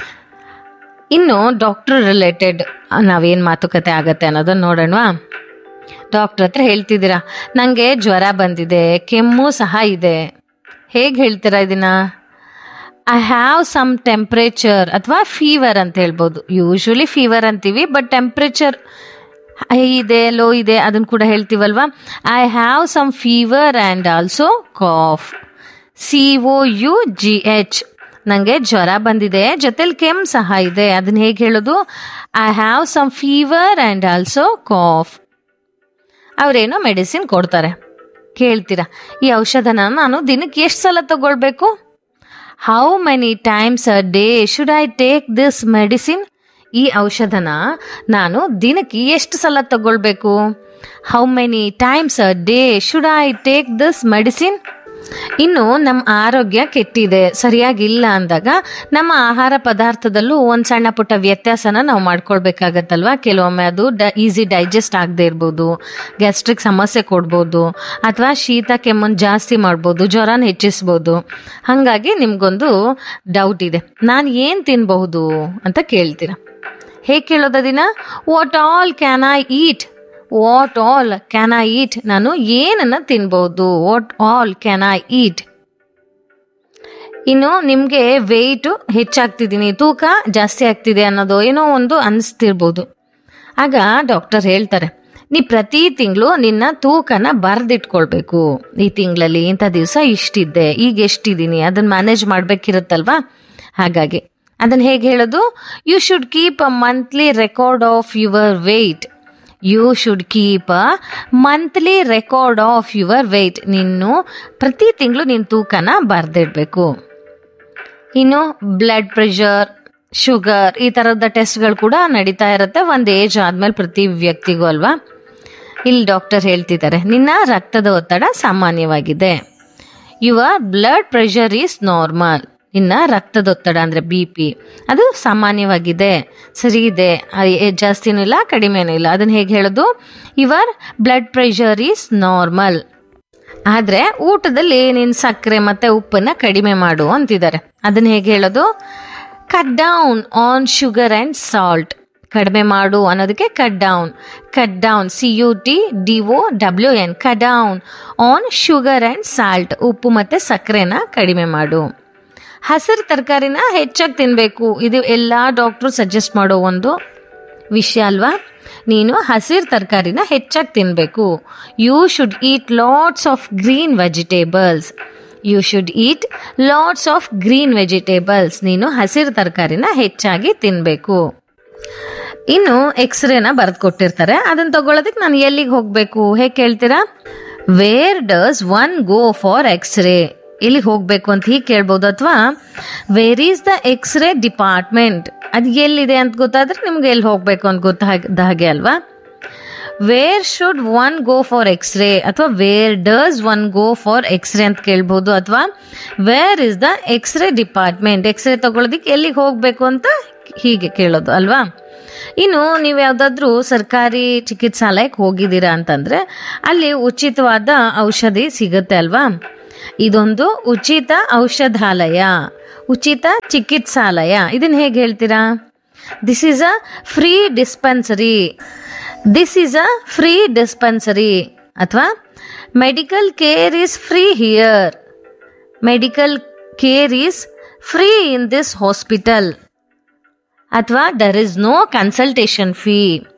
ಇನ್ನು ಡಾಕ್ಟರ್ ರಿಲೇಟೆಡ್ ನಾವೇನು ಮಾತುಕತೆ ಆಗತ್ತೆ ಅನ್ನೋದನ್ನ ನೋಡೋಣವಾ ಡಾಕ್ಟ್ರ್ ಹತ್ರ ಹೇಳ್ತಿದ್ದೀರಾ ನನಗೆ ಜ್ವರ ಬಂದಿದೆ ಕೆಮ್ಮು ಸಹ ಇದೆ ಹೇಗೆ ಹೇಳ್ತೀರಾ ಇದನ್ನ ಐ ಹ್ಯಾವ್ ಸಮ್ ಟೆಂಪ್ರೇಚರ್ ಅಥವಾ ಫೀವರ್ ಅಂತ ಹೇಳ್ಬೋದು ಯೂಶ್ವಲಿ ಫೀವರ್ ಅಂತೀವಿ ಬಟ್ ಟೆಂಪ್ರೇಚರ್ ಹೈ ಇದೆ ಲೋ ಇದೆ ಅದನ್ನು ಕೂಡ ಹೇಳ್ತೀವಲ್ವಾ I have some fever and also cough C O U G H ನನಗೆ ಜ್ವರ ಬಂದಿದೆ ಜೊತೆಲಿ ಕೆಮ್ಮು ಸಹ ಇದೆ ಅದನ್ನ ಹೇಗೆ ಹೇಳೋದು I have some fever and also cough ಅವರೇನೋ ಮೆಡಿಸಿನ್ ಕೊಡ್ತಾರೆ ಕೇಳ್ತೀರಾ ಈ ಔಷಧನ ನಾನು ದಿನಕ್ಕೆ ಎಷ್ಟು ಸಲ ತಗೊಳ್ಬೇಕು how many times a day should I take this medicine ಈ ಔಷಧನ ನಾನು ದಿನಕ್ಕೆ ಎಷ್ಟು ಸಲ ತಗೊಳ್ಬೇಕು how many times a day should I take this medicine ಇನ್ನು ನಮ್ಮ ಆರೋಗ್ಯ ಕೆಟ್ಟಿದೆ ಸರಿಯಾಗಿಲ್ಲ ಅಂದಾಗ ನಮ್ಮ ಆಹಾರ ಪದಾರ್ಥದಲ್ಲೂ ಒಂದು ಸಣ್ಣ ಪುಟ್ಟ ವ್ಯತ್ಯಾಸನ ನಾವು ಮಾಡ್ಕೊಳ್ಬೇಕಾಗತ್ತಲ್ವಾ ಕೆಲವೊಮ್ಮೆ ಅದು ಡ ಈಸಿ ಡೈಜೆಸ್ಟ್ ಆಗದೆ ಇರ್ಬೋದು ಗ್ಯಾಸ್ಟ್ರಿಕ್ ಸಮಸ್ಯೆ ಕೊಡ್ಬೋದು ಅಥವಾ ಶೀತ ಕೆಮ್ಮನ್ನು ಜಾಸ್ತಿ ಮಾಡ್ಬೋದು ಜ್ವರನ ಹೆಚ್ಚಿಸ್ಬೋದು ಹಾಗಾಗಿ ನಿಮ್ಗೊಂದು ಡೌಟ್ ಇದೆ ನಾನು ಏನು ತಿನ್ನಬಹುದು ಅಂತ ಕೇಳ್ತೀರಾ ಹೇಗೆ ಕೇಳೋದು ಅದನ್ನ what all can I eat what all can I eat ನಾನು ಏನನ್ನ ತಿನ್ಬಹುದು what all can I eat ಇನ್ನು ನಿಮಗೆ ವೆಯ್ಟು ಹೆಚ್ಚಾಗ್ತಿದ್ದೀನಿ ತೂಕ ಜಾಸ್ತಿ ಆಗ್ತಿದೆ ಅನ್ನೋದು ಏನೋ ಒಂದು ಅನಿಸ್ತಿರ್ಬೋದು ಆಗ ಡಾಕ್ಟರ್ ಹೇಳ್ತಾರೆ ನೀ ಪ್ರತಿ ತಿಂಗಳು ನಿನ್ನ ತೂಕನ ಬರೆದಿಟ್ಕೊಳ್ಬೇಕು ಈ ತಿಂಗಳಲ್ಲಿ ಇಂಥ ದಿವಸ ಇಷ್ಟಿದ್ದೆ ಈಗ ಎಷ್ಟಿದ್ದೀನಿ ಅದನ್ನ ಮ್ಯಾನೇಜ್ ಮಾಡಬೇಕಿರುತ್ತಲ್ವಾ ಹಾಗಾಗಿ ಅದನ್ನ ಹೇಗೆ ಹೇಳೋದು you should keep a monthly record of your weight you should keep a monthly record of your weight ನೀನು ಪ್ರತಿ ತಿಂಗಳು ನಿನ್ನ ತೂಕನ ಬರೆದಿಡಬೇಕು ಇನ್ನು ಬ್ಲಡ್ ಪ್ರೆಷರ್ ಶುಗರ್ ಈ ಥರದ ಟೆಸ್ಟ್ಗಳು ಕೂಡ ನಡೀತಾ ಇರುತ್ತೆ ಒಂದು ಏಜ್ ಆದಮೇಲೆ ಪ್ರತಿ ವ್ಯಕ್ತಿಗೂ ಅಲ್ವಾ ಇಲ್ಲಿ ಡಾಕ್ಟರ್ ಹೇಳ್ತಿದ್ದಾರೆ ನಿನ್ನ ರಕ್ತದ ಒತ್ತಡ ಸಾಮಾನ್ಯವಾಗಿದೆ your blood pressure is normal ಇನ್ನು ರಕ್ತದೊತ್ತಡ ಅಂದರೆ ಬಿ ಪಿ ಅದು ಸಾಮಾನ್ಯವಾಗಿದೆ ಸರಿ ಇದೆ ಆ, ಏ- ಜಾಸ್ತಿನೂ ಇಲ್ಲ ಕಡಿಮೆನೂ ಇಲ್ಲ ಅದನ್ನು ಹೇಗೆ ಹೇಳೋದು your blood pressure is normal ಆದರೆ ಊಟದಲ್ಲಿ ನೀನು ಸಕ್ಕರೆ ಮತ್ತು ಉಪ್ಪನ್ನು ಕಡಿಮೆ ಮಾಡು ಅಂತಿದ್ದಾರೆ ಅದನ್ನು ಹೇಗೆ ಹೇಳೋದು cut down on sugar and salt ಕಡಿಮೆ ಮಾಡು ಅನ್ನೋದಕ್ಕೆ cut down cut down C U T D O W N cut down on sugar and salt ಉಪ್ಪು ಮತ್ತು ಸಕ್ಕರೆನ ಕಡಿಮೆ ಮಾಡು ಹಸಿರು ತರಕಾರಿನ ಹೆಚ್ಚಾಗಿ ತಿನ್ನಬೇಕು ಇದು ಎಲ್ಲ ಡಾಕ್ಟ್ರು ಸಜೆಸ್ಟ್ ಮಾಡೋ ಒಂದು ವಿಷಯ ಅಲ್ವಾ ನೀನು ಹಸಿರು ತರಕಾರಿನ ಹೆಚ್ಚಾಗಿ ತಿನ್ನಬೇಕು you should eat lots of green vegetables you should eat lots of green vegetables ನೀನು ಹಸಿರು ತರಕಾರಿನ ಹೆಚ್ಚಾಗಿ ತಿನ್ನಬೇಕು ಇನ್ನು ಎಕ್ಸ್ರೇನ ಬರೆದು ಕೊಟ್ಟಿರ್ತಾರೆ ಅದನ್ನ ತಗೊಳ್ಳೋದಕ್ಕೆ ನಾನು ಎಲ್ಲಿಗೆ ಹೋಗಬೇಕು ಹೇಗೆ ಕೇಳ್ತೀರಾ where does one go for X-ray ಎಲ್ಲಿಗೆ ಹೋಗಬೇಕು ಅಂತ ಹೀಗೆ ಕೇಳ್ಬೋದು ಅಥವಾ where is the X-ray department ಅದು ಎಲ್ಲಿದೆ ಅಂತ ಗೊತ್ತಾದ್ರೆ ನಿಮ್ಗೆ ಎಲ್ಲಿ ಹೋಗಬೇಕು ಅಂತ ಗೊತ್ತಾದ ಹಾಗೆ ಅಲ್ವಾ where should one go for X-ray ಅಥವಾ where does one go for X-ray ಅಂತ ಕೇಳ್ಬೋದು ಅಥವಾ where is the X-ray department X-ray ತಗೊಳ್ಳೋದಕ್ಕೆ ಎಲ್ಲಿಗೆ ಹೋಗಬೇಕು ಅಂತ ಹೀಗೆ ಕೇಳೋದು ಅಲ್ವಾ ಇನ್ನು ನೀವು ಯಾವುದಾದ್ರೂ ಸರ್ಕಾರಿ ಚಿಕಿತ್ಸಾಲಯಕ್ಕೆ ಹೋಗಿದ್ದೀರಾ ಅಂತಂದ್ರೆ ಅಲ್ಲಿ ಉಚಿತವಾದ ಔಷಧಿ ಸಿಗುತ್ತೆ ಅಲ್ವಾ ಇದೊಂದು ಉಚಿತ ಔಷಧಾಲಯ ಉಚಿತ ಚಿಕಿತ್ಸಾಲಯ ಇದನ್ನ ಹೇಗೆ ಹೇಳ್ತೀರಾ this is a free dispensary this is a free dispensary ಅಥವಾ medical care is free here medical care is free in this hospital ಅಥವಾ there is no consultation fee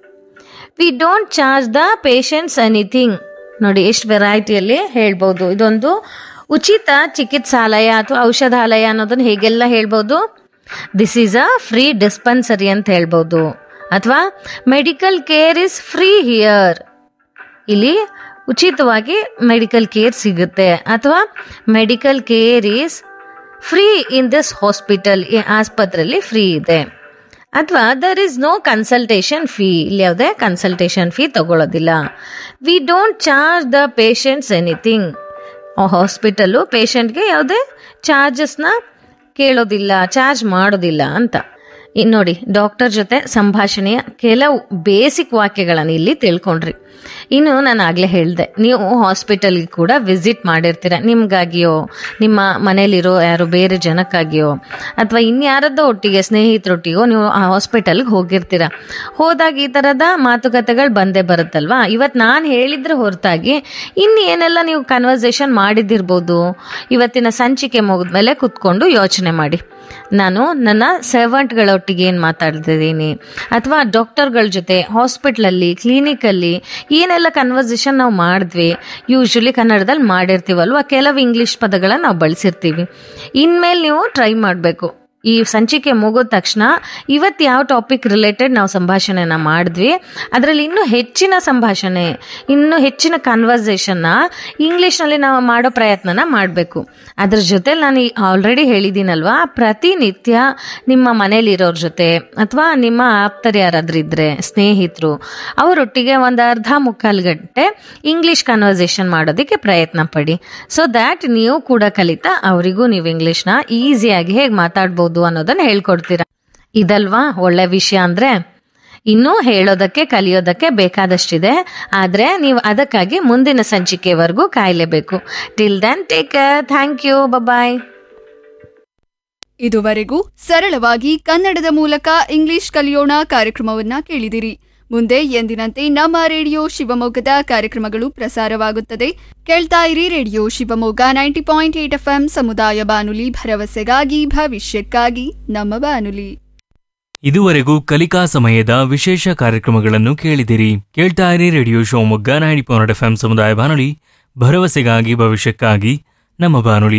we don't charge the patients anything ನೋಡಿ ಎಷ್ಟು ವೆರೈಟಿಯಲ್ಲಿ ಹೇಳ್ಬೋದು ಇದೊಂದು ಉಚಿತ ಚಿಕಿತ್ಸಾಲಯ ಅಥವಾ ಔಷಧಾಲಯ ಅನ್ನೋದನ್ನ ಹೇಗೆಲ್ಲ ಹೇಳ್ಬೋದು this is a free dispensary ಅಂತ ಹೇಳ್ಬೋದು ಅಥವಾ medical care is free here ಇಲ್ಲಿ ಉಚಿತವಾಗಿ ಮೆಡಿಕಲ್ ಕೇರ್ ಸಿಗುತ್ತೆ ಅಥವಾ medical care is free in this hospital ಈ ಆಸ್ಪತ್ರೆಯಲ್ಲಿ ಫ್ರೀ ಇದೆ ಅಥವಾ there is no consultation fee ಇಲ್ಲಿ ಯಾವುದೇ ಕನ್ಸಲ್ಟೇಷನ್ ಫೀ ತಗೊಳ್ಳೋದಿಲ್ಲ we don't charge the patients anything hospital ಪೇಷಂಟ್ಗೆ ಯಾವುದೇ ಚಾರ್ಜಸ್ನ ಕೇಳೋದಿಲ್ಲ ಚಾರ್ಜ್ ಮಾಡೋದಿಲ್ಲ ಅಂತ ಇನ್ನು ನೋಡಿ ಡಾಕ್ಟರ್ ಜೊತೆ ಸಂಭಾಷಣೆಯ ಕೆಲವು ಬೇಸಿಕ್ ವಾಕ್ಯಗಳನ್ನು ಇಲ್ಲಿ ತಿಳ್ಕೊಂಡ್ರಿ ಇನ್ನು ನಾನು ಆಗಲೇ ಹೇಳಿದೆ ನೀವು ಹಾಸ್ಪಿಟಲ್ಗೆ ಕೂಡ ವಿಸಿಟ್ ಮಾಡಿರ್ತೀರ ನಿಮ್ಗಾಗಿಯೋ ನಿಮ್ಮ ಮನೇಲಿರೋ ಯಾರೋ ಬೇರೆ ಜನಕ್ಕಾಗಿಯೋ ಅಥವಾ ಇನ್ಯಾರದ್ದೋ ಒಟ್ಟಿಗೆ ಸ್ನೇಹಿತರೊಟ್ಟಿಗೋ ನೀವು ಆ ಹಾಸ್ಪಿಟಲ್ಗೆ ಹೋಗಿರ್ತೀರ ಹೋದಾಗ ಈ ಥರದ ಮಾತುಕತೆಗಳು ಬಂದೇ ಬರುತ್ತಲ್ವಾ ಇವತ್ತು ನಾನು ಹೇಳಿದ್ರೆ ಹೊರತಾಗಿ ಇನ್ನು ಏನೆಲ್ಲ ನೀವು ಕನ್ವರ್ಸೇಷನ್ ಮಾಡಿದ್ದಿರ್ಬೋದು ಇವತ್ತಿನ ಸಂಚಿಕೆ ಮುಗಿದ್ಮೇಲೆ ಕುತ್ಕೊಂಡು ಯೋಚನೆ ಮಾಡಿ ನಾನು ನನ್ನ ಸರ್ವೆಂಟ್ಗಳೊಟ್ಟಿಗೆ ಏನು ಮಾತಾಡ್ತಿದ್ದೀನಿ ಅಥವಾ ಡಾಕ್ಟರ್ಗಳ ಜೊತೆ ಹಾಸ್ಪಿಟ್ಲಲ್ಲಿ ಕ್ಲಿನಿಕಲ್ಲಿ ಏನೆಲ್ಲ ಕನ್ವರ್ಸೇಷನ್ ನಾವು ಮಾಡಿದ್ವಿ ಯೂಶ್ವಲಿ ಕನ್ನಡದಲ್ಲಿ ಮಾಡಿರ್ತೀವಲ್ವ ಕೆಲವು ಇಂಗ್ಲೀಷ್ ಪದಗಳನ್ನ ನಾವು ಬಳಸಿರ್ತೀವಿ ಇನ್ಮೇಲೆ ನೀವು ಟ್ರೈ ಮಾಡಬೇಕು ಈ ಸಂಚಿಕೆ ಮುಗಿದ ತಕ್ಷಣ ಇವತ್ತು ಯಾವ ಟಾಪಿಕ್ ರಿಲೇಟೆಡ್ ನಾವು ಸಂಭಾಷಣೆನ ಮಾಡಿದ್ವಿ ಅದರಲ್ಲಿ ಇನ್ನೂ ಹೆಚ್ಚಿನ ಸಂಭಾಷಣೆ ಇನ್ನೂ ಹೆಚ್ಚಿನ ಕನ್ವರ್ಸೇಷನ್ನ ಇಂಗ್ಲೀಷ್ನಲ್ಲಿ ನಾವು ಮಾಡೋ ಪ್ರಯತ್ನನ ಮಾಡಬೇಕು ಅದ್ರ ಜೊತೆ ನಾನು ಆಲ್ರೆಡಿ ಹೇಳಿದ್ದೀನಲ್ವಾ ಪ್ರತಿನಿತ್ಯ ನಿಮ್ಮ ಮನೇಲಿರೋರ ಜೊತೆ ಅಥವಾ ನಿಮ್ಮ ಆಪ್ತರು ಯಾರಾದ್ರೂ ಇದ್ರೆ ಸ್ನೇಹಿತರು ಅವರೊಟ್ಟಿಗೆ ಒಂದು ಅರ್ಧ ಮುಕ್ಕಾಲು ಗಂಟೆ ಇಂಗ್ಲೀಷ್ ಕನ್ವರ್ಸೇಷನ್ ಮಾಡೋದಕ್ಕೆ ಪ್ರಯತ್ನ ಪಡಿ ಸೊ ದ್ಯಾಟ್ ನೀವು ಕೂಡ ಕಲಿತಾ ಅವರಿಗೂ ನೀವು ಇಂಗ್ಲೀಷ್ನ ಈಸಿಯಾಗಿ ಹೇಗೆ ಮಾತಾಡ್ಬೋದು ಅನ್ನೋದನ್ನ ಹೇಳ್ಕೊಡ್ತೀರಾ ಇದಲ್ವಾ ಒಳ್ಳೆ ವಿಷಯ ಅಂದ್ರೆ ಇನ್ನೂ ಹೇಳೋದಕ್ಕೆ ಕಲಿಯೋದಕ್ಕೆ ಬೇಕಾದಷ್ಟಿದೆ ಆದರೆ ನೀವು ಅದಕ್ಕಾಗಿ ಮುಂದಿನ ಸಂಚಿಕೆವರೆಗೂ ಕಾಯಲೇಬೇಕು till then take thank you bye ಇದುವರೆಗೂ ಸರಳವಾಗಿ ಕನ್ನಡದ ಮೂಲಕ ಇಂಗ್ಲಿಷ್ ಕಲಿಯೋಣ ಕಾರ್ಯಕ್ರಮವನ್ನ ಕೇಳಿದಿರಿ ಮುಂದೆ ಎಂದಿನಂತೆ ನಮ್ಮ ರೇಡಿಯೋ ಶಿವಮೊಗ್ಗದ ಕಾರ್ಯಕ್ರಮಗಳು ಪ್ರಸಾರವಾಗುತ್ತದೆ ಕೇಳ್ತಾ ಇರಿ radio Shivamogga ninety point eight F ಸಮುದಾಯ ಬಾನುಲಿ ಭರವಸೆಗಾಗಿ ಭವಿಷ್ಯಕ್ಕಾಗಿ ನಮ್ಮ ಬಾನುಲಿ ಇದುವರೆಗೂ ಕಲಿಕಾ ಸಮಯದ ವಿಶೇಷ ಕಾರ್ಯಕ್ರಮಗಳನ್ನು ಕೇಳಿದಿರಿ ಕೇಳ್ತಾ ಇರಿ radio Shivamogga ninety point F ಸಮುದಾಯ ಬಾನುಲಿ ಭರವಸೆಗಾಗಿ ಭವಿಷ್ಯಕ್ಕಾಗಿ ನಮ್ಮ ಬಾನುಲಿ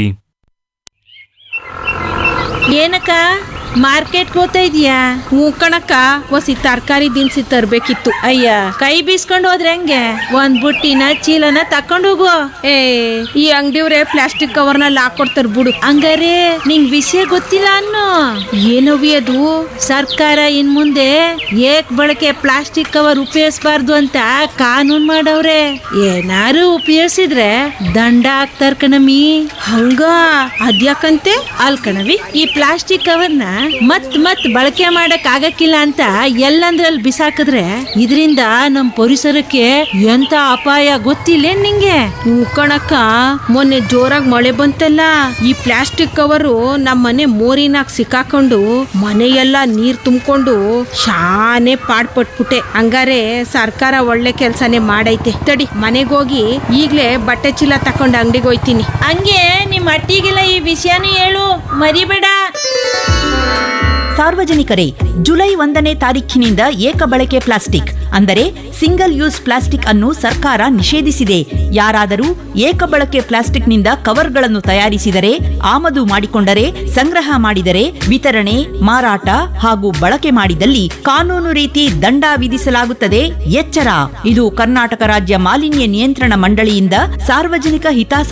ಏನಕ್ಕ ಮಾರ್ಕೆಟ್ ಹೋಗ್ತಾ ಇದೀಯಾ ಹ್ಞೂ ಕಣಕ್ಕ ಒಸಿ ತರಕಾರಿ ದಿನಸಿ ತರ್ಬೇಕಿತ್ತು ಅಯ್ಯ ಕೈ ಬೀಸ್ಕೊಂಡು ಹೋದ್ರೆ ಹೆಂಗೆ ಒಂದ್ ಬುಟ್ಟಿನ ಚೀಲನ ತಕೊಂಡು ಹೋಗು ಏ ಈ ಅಂಗಡಿಯವ್ರೆ ಪ್ಲಾಸ್ಟಿಕ್ ಕವರ್ನಲ್ಲಿ ಹಾಕೊಡ್ತಾರ ಬಿಡು ಹಂಗಾರೆ ನಿಂಗ್ ವಿಷಯ ಗೊತ್ತಿಲ್ಲ ಅನ್ನೋ ಏನವಿ ಅದು ಸರ್ಕಾರ ಇನ್ ಮುಂದೆ ಏಕ್ ಬಳಕೆ ಪ್ಲಾಸ್ಟಿಕ್ ಕವರ್ ಉಪಯೋಗಿಸಬಾರ್ದು ಅಂತ ಕಾನೂನ್ ಮಾಡವ್ರೆ ಏನಾರು ಉಪಯೋಗಿಸಿದ್ರೆ ದಂಡ ಹಾಕ್ತಾರ ಕಣಮಿ ಹಂಗ ಅದ್ಯಾಕಂತೆ ಅಲ್ ಕಣವಿ ಈ ಪ್ಲಾಸ್ಟಿಕ್ ಕವರ್ನ ಮತ್ ಮತ್ ಬಳಕೆ ಮಾಡಕ್ ಆಗಕ್ಕಿಲ್ಲ ಅಂತ ಎಲ್ಲಂದ್ರಲ್ಲಿ ಬಿಸಾಕಿದ್ರೆ ಇದರಿಂದ ನಮ್ ಪರಿಸರಕ್ಕೆ ಎಂತ ಅಪಾಯ ಗೊತ್ತಿಲ್ಲ ನಿಂಗೆ ಕಣಕ್ಕ ಮೊನ್ನೆ ಜೋರಾಗಿ ಮಳೆ ಬಂತಲ್ಲ ಈ ಪ್ಲಾಸ್ಟಿಕ್ ಕವರು ನಮ್ಮ ಮನೆ ಮೋರಿನಾಗ ಸಿಕ್ಕಾಕೊಂಡು ಮನೆಯೆಲ್ಲ ನೀರ್ ತುಂಬಿಕೊಂಡು ಶಾನೆ ಪಾಡ್ಪಟ್ಬಿಟ್ಟೆ ಹಂಗಾರೆ ಸರ್ಕಾರ ಒಳ್ಳೆ ಕೆಲ್ಸನೇ ಮಾಡೈತೆ ತಡಿ ಮನೆಗೋಗಿ ಈಗ್ಲೇ ಬಟ್ಟೆ ಚೀಲ ತಕೊಂಡು ಅಂಗಡಿಗೆ ಹೋಯ್ತೀನಿ ಹಂಗೆ ನಿಮ್ ಅಟ್ಟಿಗೆಲ್ಲ ಈ ವಿಷಯನೂ ಹೇಳು ಮರಿಬೇಡ ಸಾರ್ವಜನಿಕರೇ ಜುಲೈ ಒಂದನೇ ತಾರೀಖಿನಿಂದ ಏಕ ಬಳಕೆ ಪ್ಲಾಸ್ಟಿಕ್ ಅಂದರೆ ಸಿಂಗಲ್ ಯೂಸ್ ಪ್ಲಾಸ್ಟಿಕ್ ಅನ್ನು ಸರ್ಕಾರ ನಿಷೇಧಿಸಿದೆ ಯಾರಾದರೂ ಏಕ ಬಳಕೆ ಪ್ಲಾಸ್ಟಿಕ್ನಿಂದ ಕವರ್ಗಳನ್ನು ತಯಾರಿಸಿದರೆ ಆಮದು ಮಾಡಿಕೊಂಡರೆ ಸಂಗ್ರಹ ಮಾಡಿದರೆ ವಿತರಣೆ ಮಾರಾಟ ಹಾಗೂ ಬಳಕೆ ಮಾಡಿದಲ್ಲಿ ಕಾನೂನು ರೀತಿ ದಂಡ ವಿಧಿಸಲಾಗುತ್ತದೆ ಎಚ್ಚರ ಇದು ಕರ್ನಾಟಕ ರಾಜ್ಯ ಮಾಲಿನ್ಯ ನಿಯಂತ್ರಣ ಮಂಡಳಿಯಿಂದ ಸಾರ್ವಜನಿಕ ಹಿತಾಸಕ್ತಿ